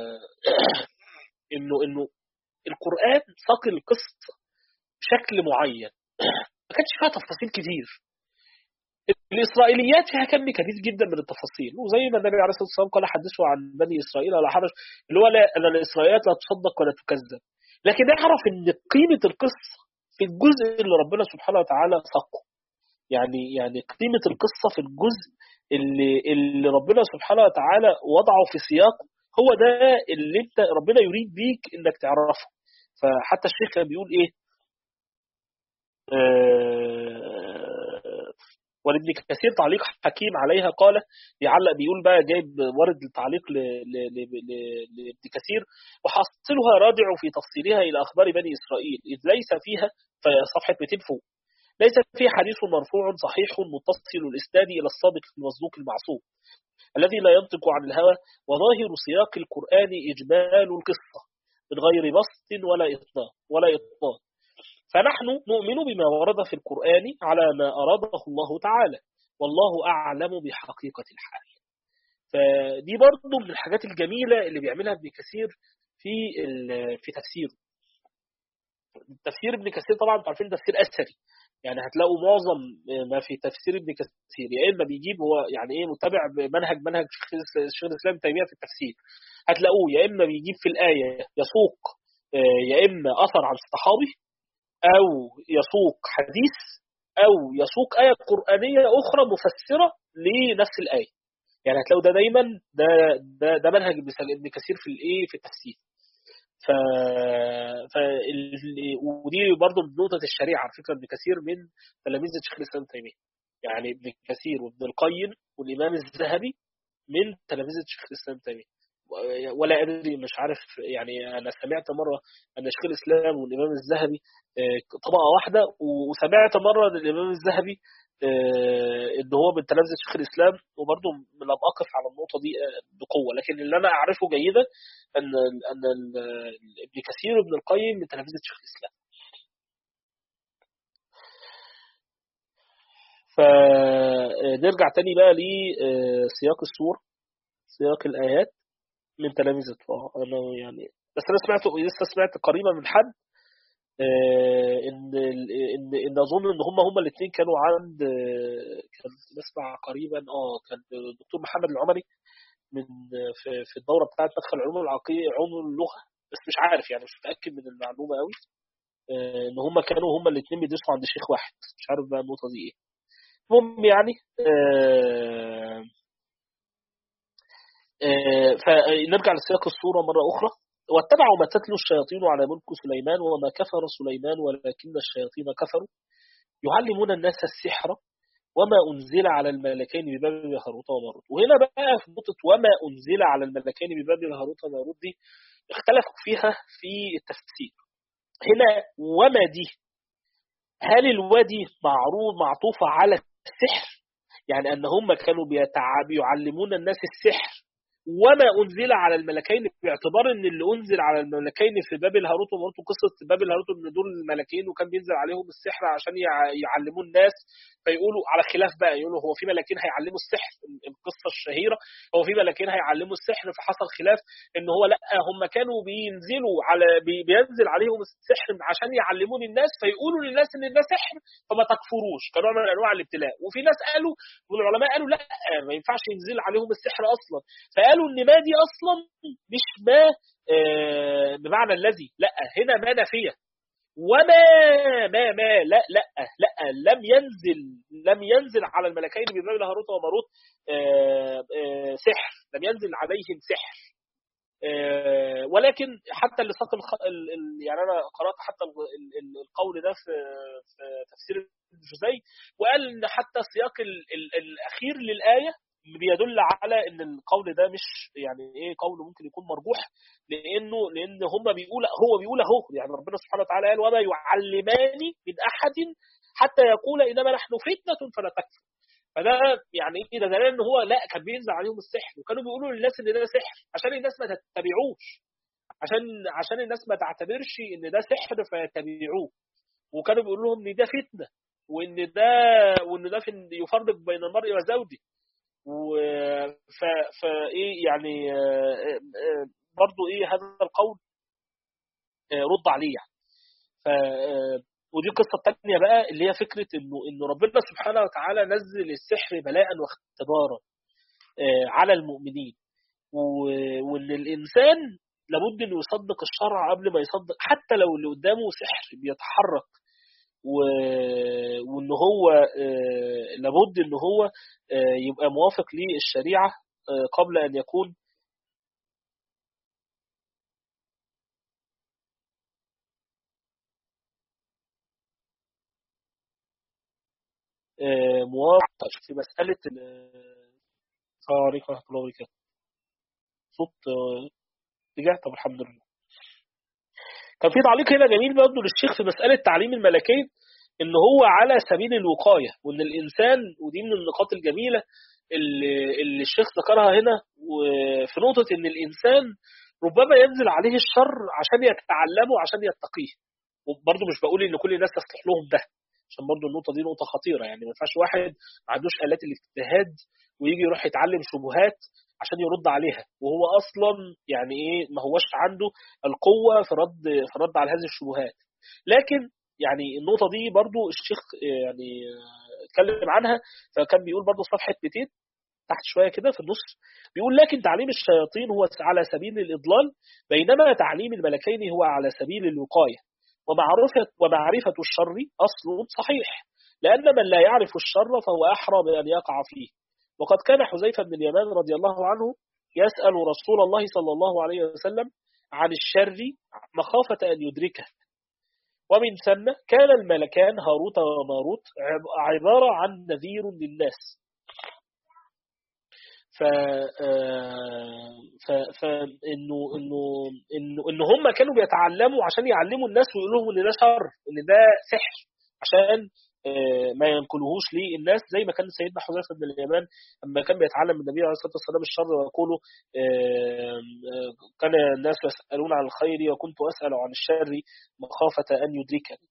انه انه القران ساق القصه بشكل معين ما كانش فيها تفاصيل كتير الاسرائيليات فيها كم كبير جدا من التفاصيل وزي ما النبي عليه الصلاه والسلام قال حدثوا عن بني اسرائيل ولا حرج اللي هو لا ان الاسرائيليات لا تصدق ولا تكذب لكن اعرف ان قيمه القصه في الجزء اللي ربنا سبحانه وتعالى ساقه يعني يعني قيمه القصه في الجزء اللي اللي ربنا سبحانه وتعالى وضعه في سياق هو ده اللي انت ربنا يريد بيك انك تعرفه فحتى الشيخ كان بيقول ايه آه ولابن كثير تعليق حكيم عليها قال بيعلق بيقول بقى جايب ورد التعليق لابن كثير وحاصلها راجع في تفصيلها الى اخبار بني اسرائيل اذ ليس فيها في صفحه 200 فوق ليس في حديث مرفوع صحيح متصل الاسناد الى الصادق المصدوق المعصوم الذي لا ينطق عن الهوى وظاهر سياق القران اجمال القصه من غير بسط ولا اطلاق ولا اطلاق فنحن نؤمن بما ورد في القرآن على ما أراده الله تعالى والله أعلم بحقيقة الحال فدي برضو من الحاجات الجميلة اللي بيعملها ابن كثير في في تفسيره تفسير ابن كثير طبعا انتوا عارفين تفسير أثري يعني هتلاقوا معظم ما في تفسير ابن كثير يا اما بيجيب هو يعني ايه متبع منهج منهج شيخ الاسلام تيميه في التفسير هتلاقوه يا اما بيجيب في الايه يسوق يا اما اثر عن الصحابي أو يسوق حديث أو يسوق آية قرآنية أخرى مفسرة لنفس الآية يعني هتلاقوا ده دايما ده ده, ده منهج ابن كثير في الايه في التفسير ف... ف ودي برضه من نقطة الشريعة على فكرة ابن كثير من تلاميذ شيخ الإسلام تيمية يعني ابن كثير وابن القيم والإمام الذهبي من تلاميذ شيخ الإسلام تيمية ولا أدري مش عارف يعني أنا سمعت مرة أن شيخ الإسلام والإمام الذهبي طبقة واحدة وسمعت مرة أن الإمام الذهبي ان هو من تلامذه شيخ الاسلام وبرضه لم اقف على النقطه دي بقوه لكن اللي انا اعرفه جيدا ان ان ابن كثير ابن القيم من تلامذه شيخ الاسلام فنرجع تاني بقى لسياق السور سياق الآيات من تلامذة أنا يعني بس أنا سمعت لسه سمعت قريبا من حد إن إن إن أظن إن هم هم الاثنين كانوا عند كان بسمع قريبا أه كان الدكتور محمد العمري من في في الدورة بتاعت مدخل علوم العقيدة علوم اللغة بس مش عارف يعني مش متأكد من المعلومة قوي إن هم كانوا هم الاثنين بيدرسوا عند شيخ واحد مش عارف بقى النقطة دي إيه المهم يعني آه آه فنرجع لسياق الصورة مرة أخرى واتبعوا ما تتلو الشياطين على ملك سليمان وما كفر سليمان ولكن الشياطين كفروا يعلمون الناس السحر وما أنزل على الملكين ببابل هاروت وماروت وهنا بقى في نقطة وما أنزل على الملكين ببابل هاروت وماروت دي اختلفوا فيها في التفسير هنا وما دي هل الوادي معروض معطوفة على السحر يعني أن هم كانوا بيعلمون الناس السحر وما أنزل على الملكين باعتبار أن اللي أنزل على الملكين في باب الهاروت وماروت قصة باب الهاروت أن دول الملكين وكان بينزل عليهم السحر عشان يعلموا الناس فيقولوا على خلاف بقى يقولوا هو في ملكين هيعلموا السحر القصة الشهيرة هو في ملكين هيعلموا السحر فحصل خلاف ان هو لا هم كانوا بينزلوا على بي بينزل عليهم السحر عشان يعلمون الناس فيقولوا للناس ان ده سحر فما تكفروش كنوع من انواع الابتلاء وفي ناس قالوا والعلماء قالوا لا ما ينفعش ينزل عليهم السحر اصلا فقالوا ان ما دي اصلا مش ما آه بمعنى الذي لا هنا ما نافيه وما ما ما لا لا لا لم ينزل لم ينزل على الملكين بباب هاروت وماروت سحر لم ينزل عليهم سحر ولكن حتى اللي ساق يعني انا قرات حتى القول ده في في تفسير الجزي وقال ان حتى السياق الاخير للايه بيدل على ان القول ده مش يعني ايه قول ممكن يكون مرجوح لانه لان هم بيقول هو بيقول اهو يعني ربنا سبحانه وتعالى قال وما يعلمان من احد حتى يقول انما نحن فتنه فلا تكفر فده يعني ايه ده دليل ان هو لا كان بينزل عليهم السحر وكانوا بيقولوا للناس ان ده سحر عشان الناس ما تتبعوش عشان عشان الناس ما تعتبرش ان ده سحر فيتبعوه وكانوا بيقولوا لهم ان ده فتنه وان ده وان ده يفرق بين المرء وزوجه و ف فايه يعني برضه ايه هذا القول رد عليه يعني ف ودي القصه الثانيه بقى اللي هي فكره انه انه ربنا سبحانه وتعالى نزل السحر بلاء واختبارا على المؤمنين وان الانسان لابد انه يصدق الشرع قبل ما يصدق حتى لو اللي قدامه سحر بيتحرك وان هو لابد ان هو يبقى موافق للشريعه قبل ان يكون موافق في مساله السلام عليكم ورحمه الله وبركاته صوت رجع طب الحمد لله كان في تعليق هنا جميل برضه للشيخ في مسألة تعليم الملكين ان هو على سبيل الوقاية وان الانسان ودي من النقاط الجميلة اللي, اللي الشيخ ذكرها هنا وفي نقطة ان الانسان ربما ينزل عليه الشر عشان يتعلمه عشان يتقيه وبرضه مش بقول ان كل الناس تصلح لهم ده عشان برضه النقطة دي نقطة خطيرة يعني ما ينفعش واحد ما عندوش آلات الاجتهاد ويجي يروح يتعلم شبهات عشان يرد عليها وهو اصلا يعني ايه ما هوش عنده القوه في رد في الرد على هذه الشبهات لكن يعني النقطه دي برضو الشيخ يعني اتكلم عنها فكان بيقول برضو صفحه 200 تحت شويه كده في النص بيقول لكن تعليم الشياطين هو على سبيل الاضلال بينما تعليم الملكين هو على سبيل الوقايه ومعرفه ومعرفه الشر اصل صحيح لان من لا يعرف الشر فهو احرى بان يقع فيه وقد كان حذيفة بن اليمان رضي الله عنه يسأل رسول الله صلى الله عليه وسلم عن الشر مخافة أن يدركه ومن ثم كان الملكان هاروت وماروت عبارة عن نذير للناس ف ف فانه انه انه ان هم كانوا بيتعلموا عشان يعلموا الناس ويقولوا لهم ان ده شر ان ده سحر عشان ما ينقلوهوش للناس زي ما كان سيدنا حذيفه بن اليمان لما كان بيتعلم من النبي عليه الصلاه والسلام الشر ويقول كان الناس يسالون عن الخير وكنت اسال عن الشر مخافه ان يدركني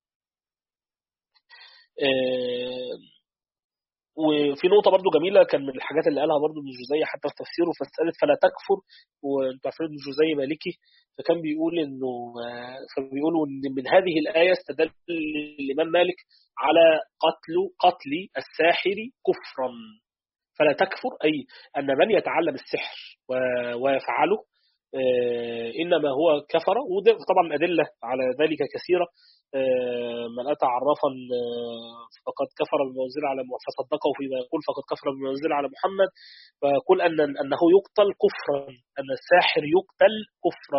وفي نقطه برضو جميله كان من الحاجات اللي قالها برضو ابن جوزي حتى في تفسيره في مساله فلا تكفر وانتوا عارفين ابن جوزي مالكي فكان بيقول انه فبيقولوا ان من هذه الايه استدل الامام مالك على قتل قتل الساحر كفرا فلا تكفر اي ان من يتعلم السحر ويفعله انما هو كفر وده طبعا ادله على ذلك كثيره من أتى عرافا فقد كفر بما أنزل على فصدقه فيما يقول فقد كفر بما أنزل على محمد فيقول أن أنه يقتل كفرا أن الساحر يقتل كفرا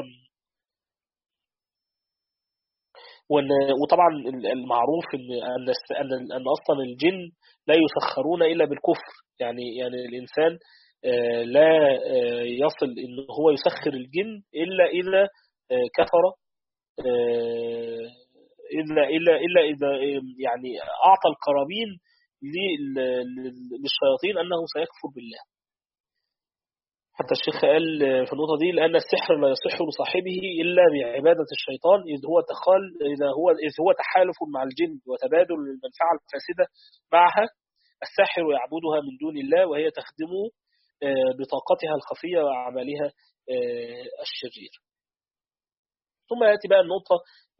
وطبعا المعروف ان ان ان اصلا الجن لا يسخرون الا بالكفر يعني يعني الانسان لا يصل ان هو يسخر الجن الا اذا كفر الا الا الا اذا يعني اعطى القرابين للشياطين انه سيكفر بالله حتى الشيخ قال في النقطه دي لان السحر لا يصح لصاحبه الا بعباده الشيطان اذ هو تخال اذا هو اذ هو تحالف مع الجن وتبادل المنفعه الفاسده معها الساحر يعبدها من دون الله وهي تخدمه بطاقتها الخفيه واعمالها الشريره ثم ياتي بقى النقطه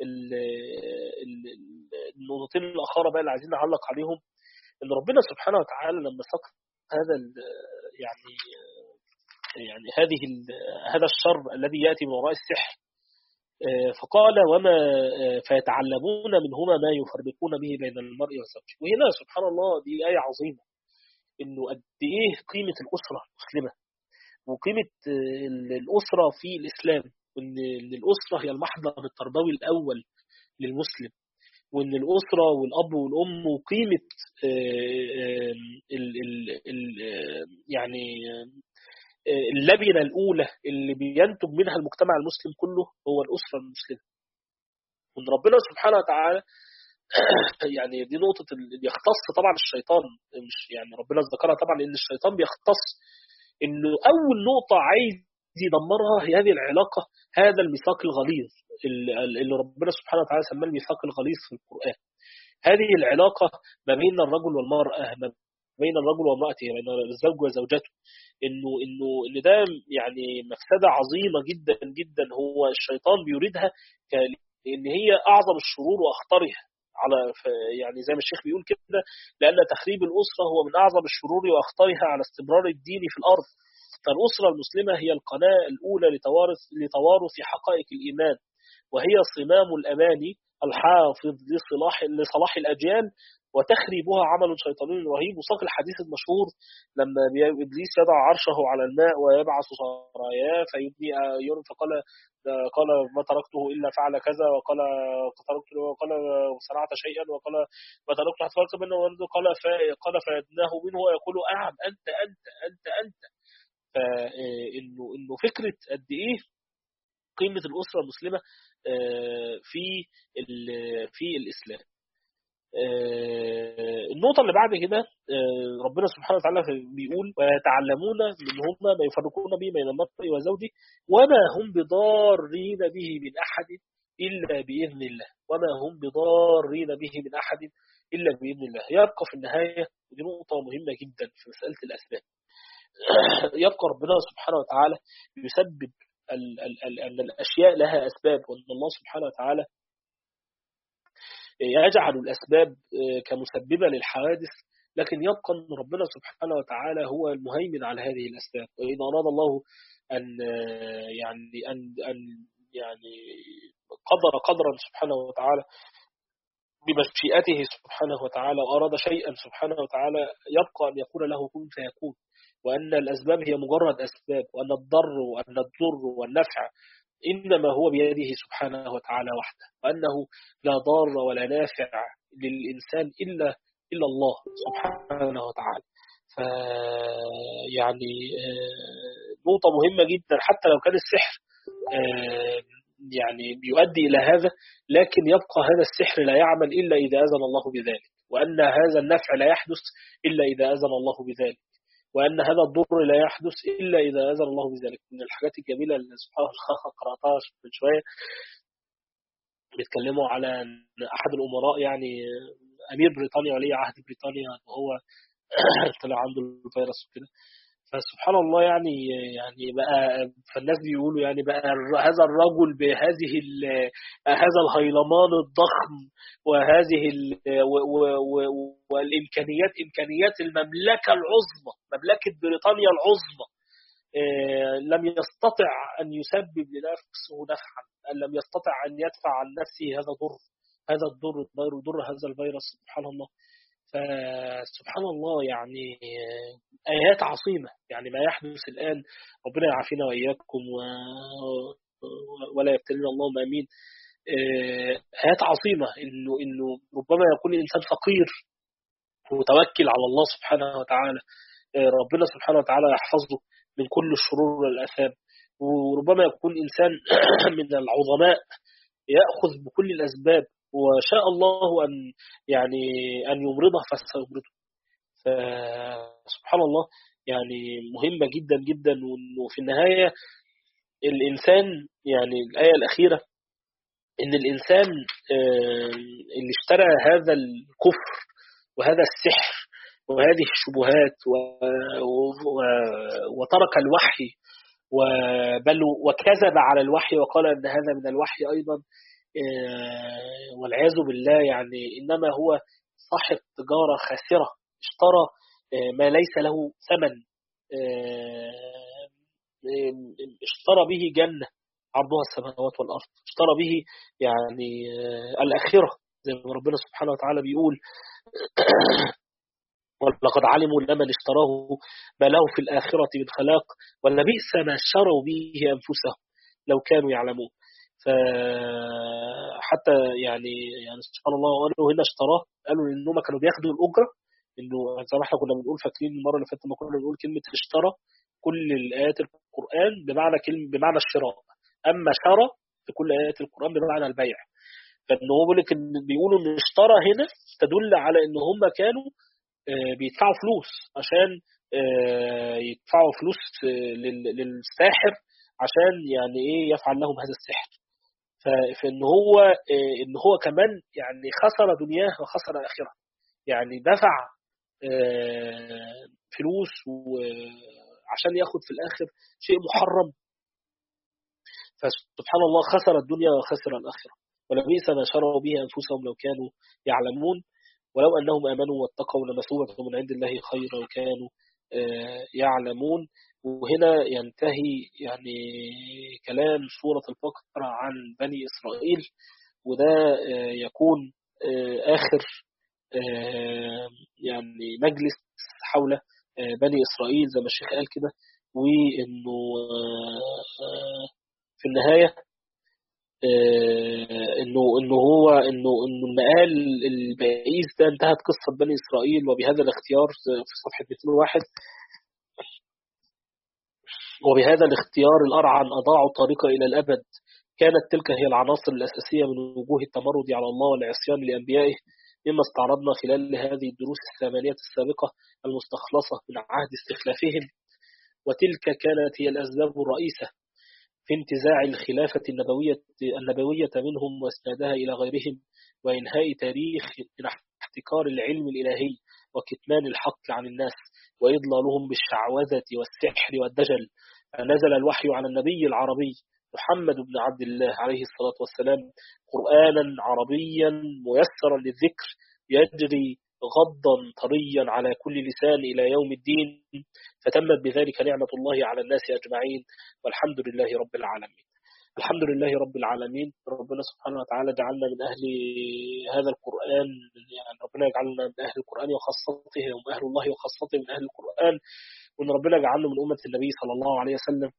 النقطتين الاخرى بقى اللي عايزين نعلق عليهم ان ربنا سبحانه وتعالى لما سقط هذا يعني يعني هذه هذا الشر الذي ياتي من وراء السحر فقال وما فيتعلمون منهما ما يفرقون به بين المرء وزوجه وهنا سبحان الله دي آية عظيمة إنه قد إيه قيمة الأسرة المسلمة وقيمة الأسرة في الإسلام وإن الأسرة هي المحضر التربوي الأول للمسلم وإن الأسرة والأب والأم وقيمة ال ال ال يعني اللبنة الأولى اللي بينتج منها المجتمع المسلم كله هو الأسرة المسلمة وإن ربنا سبحانه وتعالى يعني دي نقطة يختص طبعا الشيطان مش يعني ربنا ذكرها طبعا لأن الشيطان بيختص إنه أول نقطة عايز يدمرها هي هذه العلاقة هذا الميثاق الغليظ اللي ربنا سبحانه وتعالى سماه الميثاق الغليظ في القرآن هذه العلاقة ما بين الرجل والمرأة ما بين الرجل وامرأته بين الزوج وزوجته انه انه ان ده يعني مفسده عظيمه جدا جدا هو الشيطان بيريدها لان هي اعظم الشرور واخطرها على يعني زي ما الشيخ بيقول كده لان تخريب الاسره هو من اعظم الشرور واخطرها على استمرار الدين في الارض فالاسره المسلمه هي القناه الاولى لتوارث لتوارث حقائق الايمان وهي صمام الامان الحافظ لصلاح لصلاح الاجيال وتخريبها عمل شيطاني رهيب وساق الحديث المشهور لما ابليس يضع عرشه على الماء ويبعث سراياه فيبني ايون فقال قال ما تركته الا فعل كذا وقال تركت وقال صنعت شيئا وقال ما تركت حتى فرق منه قال قال فيدناه منه ويقول اعم انت انت انت انت فانه انه فكره قد ايه قيمه الاسره المسلمه في في الاسلام النقطة اللي بعد كده ربنا سبحانه وتعالى بيقول ويتعلمون منهما ما يفرقون به بين المرء وزوجه وما هم بضارين به من أحد إلا بإذن الله وما هم بضارين به من أحد إلا بإذن الله يبقى في النهاية ودي نقطة مهمة جدا في مسألة الأسباب يبقى ربنا سبحانه وتعالى يسبب أن الأشياء لها أسباب وأن الله سبحانه وتعالى يجعل الأسباب كمسببة للحوادث لكن يبقى أن ربنا سبحانه وتعالى هو المهيمن على هذه الأسباب وإن أراد الله أن يعني أن أن يعني قدر قدرا سبحانه وتعالى بمشيئته سبحانه وتعالى وأراد شيئا سبحانه وتعالى يبقى أن يقول له كن فيكون وأن الأسباب هي مجرد أسباب وأن الضر وأن الضر والنفع إنما هو بيده سبحانه وتعالى وحده وأنه لا ضار ولا نافع للإنسان إلا إلا الله سبحانه وتعالى ف يعني نقطة مهمة جدا حتى لو كان السحر يعني يؤدي إلى هذا لكن يبقى هذا السحر لا يعمل إلا إذا أذن الله بذلك وأن هذا النفع لا يحدث إلا إذا أذن الله بذلك وأن هذا الضر لا يحدث إلا إذا أذن الله بذلك من الحاجات الجميلة اللي سبحان الله قرأتها من شوية بيتكلموا على أحد الأمراء يعني أمير بريطانيا ولي عهد بريطانيا وهو طلع عنده الفيروس وكده فسبحان الله يعني يعني بقى فالناس بيقولوا يعني بقى هذا الرجل بهذه هذا الهيلمان الضخم وهذه والامكانيات امكانيات المملكه العظمى مملكه بريطانيا العظمى لم يستطع ان يسبب لنفسه نفعا لم يستطع ان يدفع عن نفسه هذا ضر هذا الضر ضر هذا الفيروس سبحان الله فسبحان الله يعني آيات عظيمة يعني ما يحدث الآن ربنا يعافينا وإياكم و... ولا يبتلينا اللهم آمين آيات عظيمة إنه إنه ربما يكون الإنسان فقير متوكل على الله سبحانه وتعالى ربنا سبحانه وتعالى يحفظه من كل الشرور والآثام وربما يكون إنسان من العظماء يأخذ بكل الأسباب وشاء الله أن يعني أن يمرضه فسيمرضه فسبحان الله يعني مهمة جدا جدا وإنه في النهاية الإنسان يعني الآية الأخيرة إن الإنسان اللي اشترى هذا الكفر وهذا السحر وهذه الشبهات و... و... وترك الوحي وبل وكذب على الوحي وقال أن هذا من الوحي أيضا والعياذ بالله يعني إنما هو صاحب تجارة خاسرة اشترى ما ليس له ثمن اشترى به جنة عرضها السماوات والأرض اشترى به يعني الآخرة زي ما ربنا سبحانه وتعالى بيقول ولقد علموا لمن اشتراه ما له في الآخرة من خلاق ولبئس ما شروا به أنفسهم لو كانوا يعلمون فحتى يعني يعني سبحان الله قالوا هنا اشتراه قالوا ان هم كانوا بياخدوا الاجره انه زي ما احنا كنا بنقول فاكرين المره اللي فاتت لما كنا بنقول كلمه اشترى كل الايات القران بمعنى كلمه بمعنى الشراء اما شرى في كل ايات القران بمعنى البيع فان هو بيقول لك ان بيقولوا ان اشترى هنا تدل على ان هم كانوا بيدفعوا فلوس عشان يدفعوا فلوس للساحر عشان يعني ايه يفعل لهم هذا السحر فان هو ان هو كمان يعني خسر دنياه وخسر اخره يعني دفع فلوس عشان ياخد في الاخر شيء محرم فسبحان الله خسر الدنيا وخسر الاخره ولبئس ما شروا به انفسهم لو كانوا يعلمون ولو انهم امنوا واتقوا لمثوبه من عند الله خير وكانوا يعلمون وهنا ينتهي يعني كلام سورة البقرة عن بني إسرائيل وده يكون آخر يعني مجلس حول بني إسرائيل زي ما الشيخ قال كده وإنه في النهاية انه انه هو انه انه المقال البائس ده انتهت قصه بني اسرائيل وبهذا الاختيار في صفحه 201 وبهذا الاختيار الأرعن أضاعوا الطريق إلى الأبد كانت تلك هي العناصر الأساسية من وجوه التمرد على الله والعصيان لأنبيائه مما استعرضنا خلال هذه الدروس الثمانية السابقة المستخلصة من عهد استخلافهم وتلك كانت هي الأسباب الرئيسة في انتزاع الخلافة النبوية, النبوية منهم واسنادها إلى غيرهم وإنهاء تاريخ من احتكار العلم الإلهي وكتمان الحق عن الناس وإضلالهم بالشعوذة والسحر والدجل فنزل الوحي على النبي العربي محمد بن عبد الله عليه الصلاة والسلام قرآنا عربيا ميسرا للذكر يجري غضا طريا على كل لسان إلى يوم الدين فتمت بذلك نعمة الله على الناس أجمعين والحمد لله رب العالمين الحمد لله رب العالمين ربنا سبحانه وتعالى جعلنا من أهل هذا القرآن يعني ربنا يجعلنا من أهل القرآن وخاصته ومن أهل الله وخاصته من أهل القرآن وأن ربنا يجعلنا من أمة النبي صلى الله عليه وسلم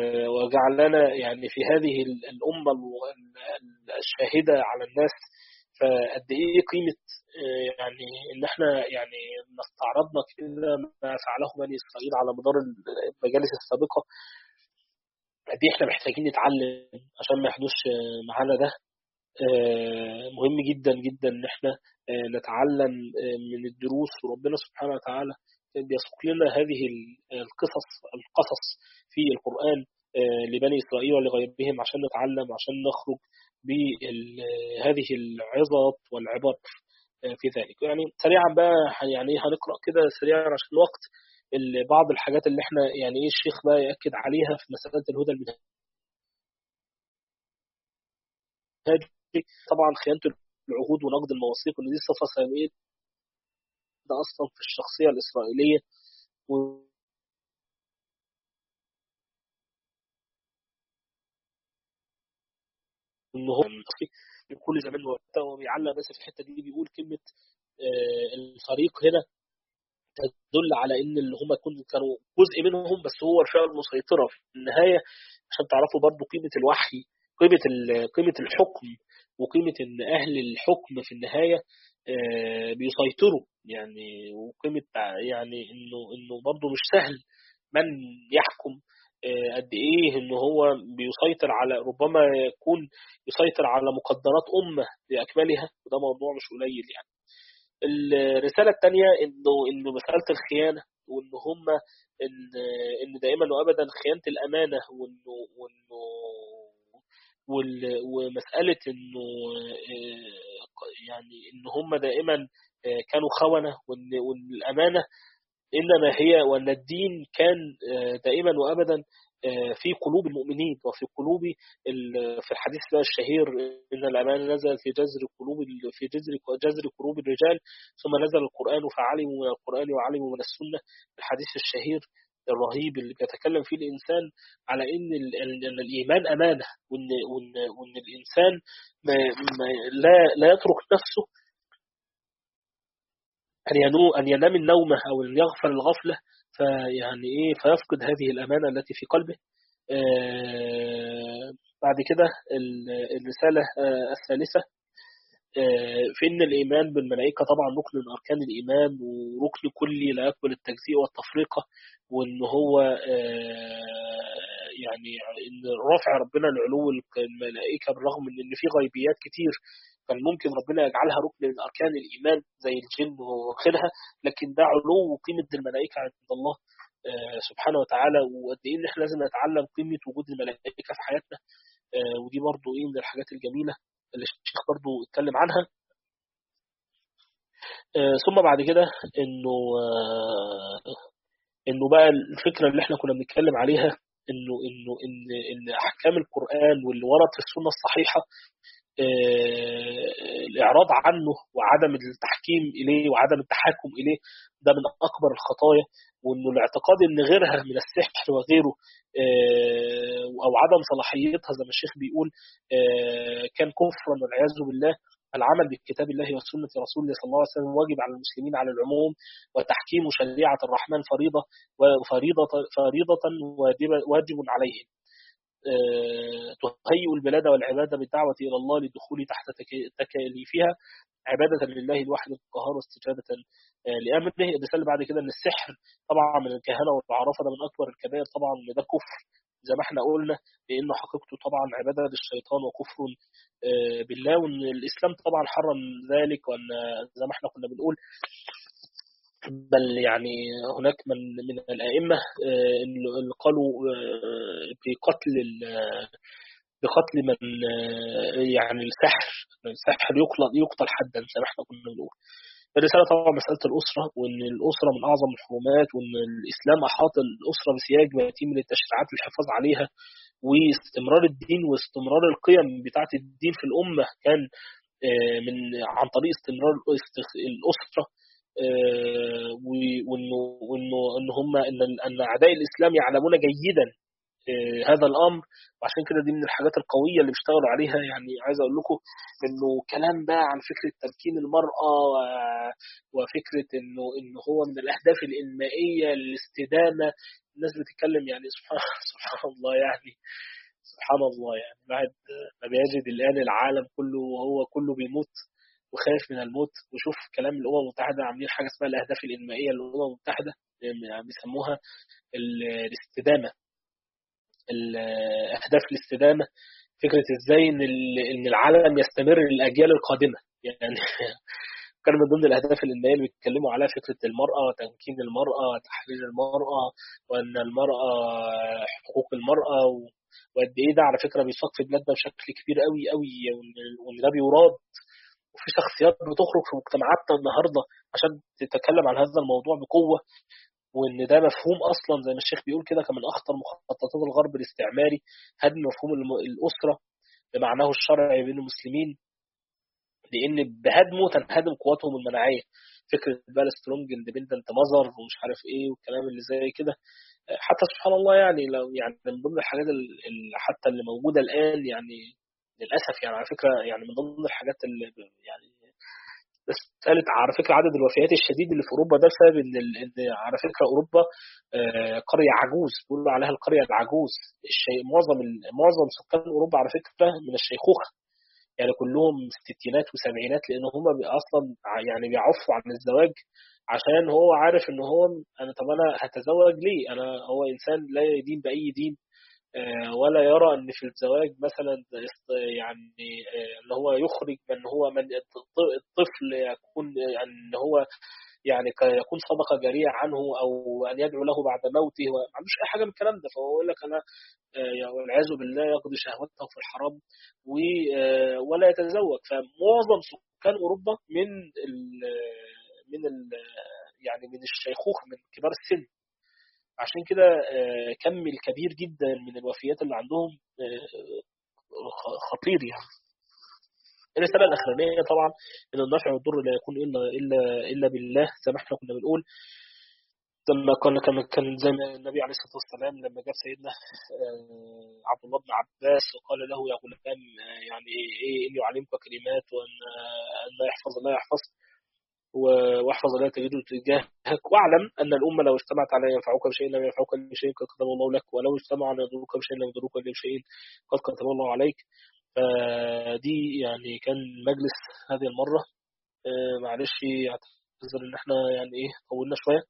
وجعلنا يعني في هذه الأمة الشاهدة على الناس فقد ايه قيمه يعني ان احنا يعني استعرضنا كده ما فعله بني اسرائيل على مدار المجالس السابقه قد ايه احنا محتاجين نتعلم عشان ما يحدثش معانا ده مهم جدا جدا ان احنا نتعلم من الدروس وربنا سبحانه وتعالى بيسوق لنا هذه القصص القصص في القرآن لبني إسرائيل ولغيرهم عشان نتعلم عشان نخرج بهذه العظات والعبر في ذلك يعني سريعا بقى يعني هنقرأ كده سريعا عشان الوقت بعض الحاجات اللي احنا يعني ايه الشيخ بقى يأكد عليها في مسألة الهدى المنهجي طبعا خيانة العهود ونقد المواثيق وان دي صفة سامية ده اصلا في الشخصية الإسرائيلية و ان هو في كل زمان وقت وبيعلق بس في الحته دي بيقول كلمه الفريق هنا تدل على ان اللي هم كانوا جزء منهم بس هو الفئه المسيطره في النهايه عشان تعرفوا برضو قيمه الوحي قيمه قيمه الحكم وقيمه ان اهل الحكم في النهايه بيسيطروا يعني وقيمه يعني انه انه برضو مش سهل من يحكم قد ايه ان هو بيسيطر على ربما يكون يسيطر على مقدرات امه باكملها وده موضوع مش قليل يعني الرساله الثانيه انه انه مساله الخيانه وان هم ان ان دائما وابدا خيانه الامانه وانه وانه ومساله انه يعني ان هم دائما كانوا خونه وان الامانه انما هي وان الدين كان دائما وابدا في قلوب المؤمنين وفي قلوب في الحديث الشهير ان الامانه نزل في جذر قلوب في جذر جذر قلوب الرجال ثم نزل القران فعلموا من القران وعلموا من السنه الحديث الشهير الرهيب اللي بيتكلم فيه الانسان على ان ان الايمان امانه وان وان, وإن الانسان ما ما لا لا يترك نفسه أن ينو أن ينام النومة أو أن يغفل الغفلة فيعني إيه فيفقد هذه الأمانة التي في قلبه آه بعد كده الرسالة آه الثالثة آه في أن الإيمان بالملائكة طبعا ركن من أركان الإيمان وركن كلي لا يقبل التجزئة والتفرقة وأن هو يعني ان رافع ربنا لعلو الملائكه بالرغم من ان في غيبيات كتير كان ممكن ربنا يجعلها ركن من اركان الايمان زي الجن وغيرها لكن ده علو قيمه الملائكه عند الله سبحانه وتعالى وقد ايه ان احنا لازم نتعلم قيمه وجود الملائكه في حياتنا ودي برضو ايه من الحاجات الجميله اللي الشيخ برضو اتكلم عنها ثم بعد كده انه انه بقى الفكره اللي احنا كنا بنتكلم عليها انه انه ان ان احكام القران واللي ورد في السنه الصحيحه الاعراض عنه وعدم التحكيم اليه وعدم التحكم اليه ده من اكبر الخطايا وانه الاعتقاد ان غيرها من السحر وغيره او عدم صلاحيتها زي ما الشيخ بيقول كان كفرا والعياذ بالله العمل بكتاب الله وسنة رسوله صلى الله عليه وسلم واجب على المسلمين على العموم وتحكيم شريعة الرحمن فريضة وفريضة فريضة واجب عليهم تهيئ البلاد والعبادة بالدعوة إلى الله للدخول تحت تكاليفها عبادة لله الواحد القهار واستجابة لأمره الرسالة بعد كده أن السحر طبعا من الكهنة والعرافة ده من أكبر الكبائر طبعا ده كفر زي ما احنا قلنا لأنه حقيقته طبعا عبادة للشيطان وكفر بالله وأن الإسلام طبعا حرم ذلك وأن زي ما احنا كنا بنقول بل يعني هناك من من الائمه اللي قالوا بقتل بقتل من يعني السحر السحر يقتل يقتل حدا زي ما احنا كنا بنقول الرسالة طبعا مسألة الأسرة وإن الأسرة من أعظم الحرمات وإن الإسلام أحاط الأسرة بسياج متين من التشريعات للحفاظ عليها واستمرار الدين واستمرار القيم بتاعة الدين في الأمة كان من عن طريق استمرار الأسرة وانه وانه ان هم ان ان اعداء الاسلام يعلمون جيدا هذا الامر وعشان كده دي من الحاجات القويه اللي بيشتغلوا عليها يعني عايز اقول لكم انه كلام بقى عن فكره تمكين المراه وفكره انه انه هو من الاهداف الانمائيه للاستدامه الناس بتتكلم يعني سبحان سبحان الله يعني سبحان الله يعني الواحد ما بيجد الان العالم كله وهو كله بيموت وخايف من الموت وشوف كلام الامم المتحده عاملين حاجه اسمها الاهداف الانمائيه للامم المتحده بيسموها الاستدامه اهداف الاستدامه فكره ازاي ان ان العالم يستمر للاجيال القادمه يعني كان من ضمن الاهداف الانمائيه اللي بيتكلموا عليها فكره المراه وتمكين المراه تحرير المراه وان المراه حقوق المراه وقد ايه ده على فكره بيصاغ في بلادنا بشكل كبير قوي قوي وان ده بيراد وفي شخصيات بتخرج في مجتمعاتنا النهارده عشان تتكلم عن هذا الموضوع بقوه وان ده مفهوم اصلا زي ما الشيخ بيقول كده كان من اخطر مخططات الغرب الاستعماري هدم مفهوم الاسره بمعناه الشرعي بين المسلمين لان بهدمه تنهدم قواتهم المناعيه فكره بقى سترونج اندبندنت ماذر ومش عارف ايه والكلام اللي زي كده حتى سبحان الله يعني لو يعني من ضمن الحاجات اللي حتى اللي موجوده الان يعني للاسف يعني على فكره يعني من ضمن الحاجات اللي يعني بس قالت على فكره عدد الوفيات الشديد اللي في اوروبا ده بسبب ان ان على فكره اوروبا قريه عجوز بيقولوا عليها القريه العجوز الشيء معظم معظم سكان اوروبا على فكره من الشيخوخه يعني كلهم ستينات وسبعينات لان هم اصلا يعني بيعفوا عن الزواج عشان هو عارف ان هو انا طب انا هتزوج ليه انا هو انسان لا يدين باي دين ولا يرى ان في الزواج مثلا يعني ان هو يخرج من هو من الطفل يكون ان هو يعني يكون صدقه جاريه عنه او ان يدعو له بعد موته ما عندوش اي حاجه من الكلام ده فهو يقول لك انا والعياذ بالله يقضي شهوته في الحرام ولا يتزوج فمعظم سكان اوروبا من ال من ال يعني من الشيخوخ من كبار السن عشان كده كم الكبير جدا من الوفيات اللي عندهم خطير يعني الرسالة الأخرانية طبعا إن النفع والضر لا يكون إلا إلا إلا بالله زي ما احنا كنا بنقول لما كان كان كان زي ما النبي عليه الصلاة والسلام لما جاء سيدنا عبد الله بن عباس وقال له يا غلام يعني إيه إني أعلمك كلمات وأن أن لا يحفظ الله يحفظ واحفظ لا تجده تجاهك واعلم ان الامه لو اجتمعت على ينفعوك بشيء لم ينفعوك بشيء قد كتب الله لك ولو اجتمعوا على يضروك بشيء لم يضروك بشيء قد كتب الله عليك فدي يعني كان مجلس هذه المره معلش اعتذر ان احنا يعني ايه طولنا شويه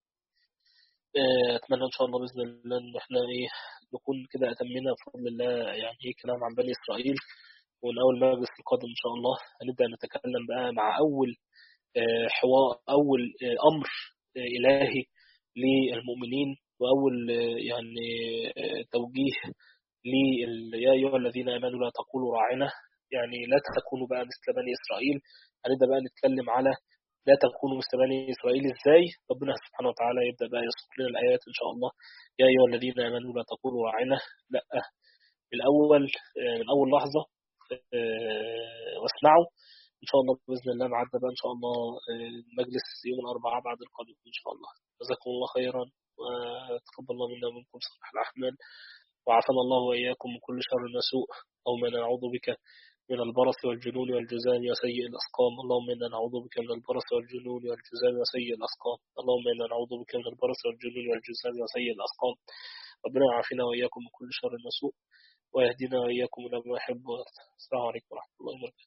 اتمنى ان شاء الله باذن الله ان احنا ايه نكون كده اتمينا بفضل الله يعني ايه كلام عن بني اسرائيل ومن اول مجلس القادم ان شاء الله هنبدا نتكلم بقى مع اول حوار أول أمر إلهي للمؤمنين وأول يعني توجيه يا أيها الذين آمنوا لا تقولوا راعنا يعني لا تكونوا بقى مثل بني إسرائيل هنبدأ بقى نتكلم على لا تكونوا مثل بني إسرائيل إزاي ربنا سبحانه وتعالى يبدأ بقى يسوق لنا الآيات إن شاء الله يا أيها الذين آمنوا لا تقولوا راعنا لا من أول من أول لحظة واسمعوا ان شاء الله باذن الله معدى بقى ان شاء الله المجلس يوم الاربعاء بعد القادم ان شاء الله جزاكم الله خيرا وتقبل الله منا ومنكم صالح الاعمال وعافانا الله واياكم من كل شر وسوء اللهم انا نعوذ بك من البرص والجنون والجزام وسيء الاسقام اللهم انا نعوذ بك من البرص والجنون والجزام وسيء الاسقام اللهم انا نعوذ بك من البرص والجنون والجزام وسيء الاسقام ربنا يعافينا واياكم من كل شر وسوء ويهدينا واياكم الى ما يحب ويرضى السلام عليكم ورحمه الله وبركاته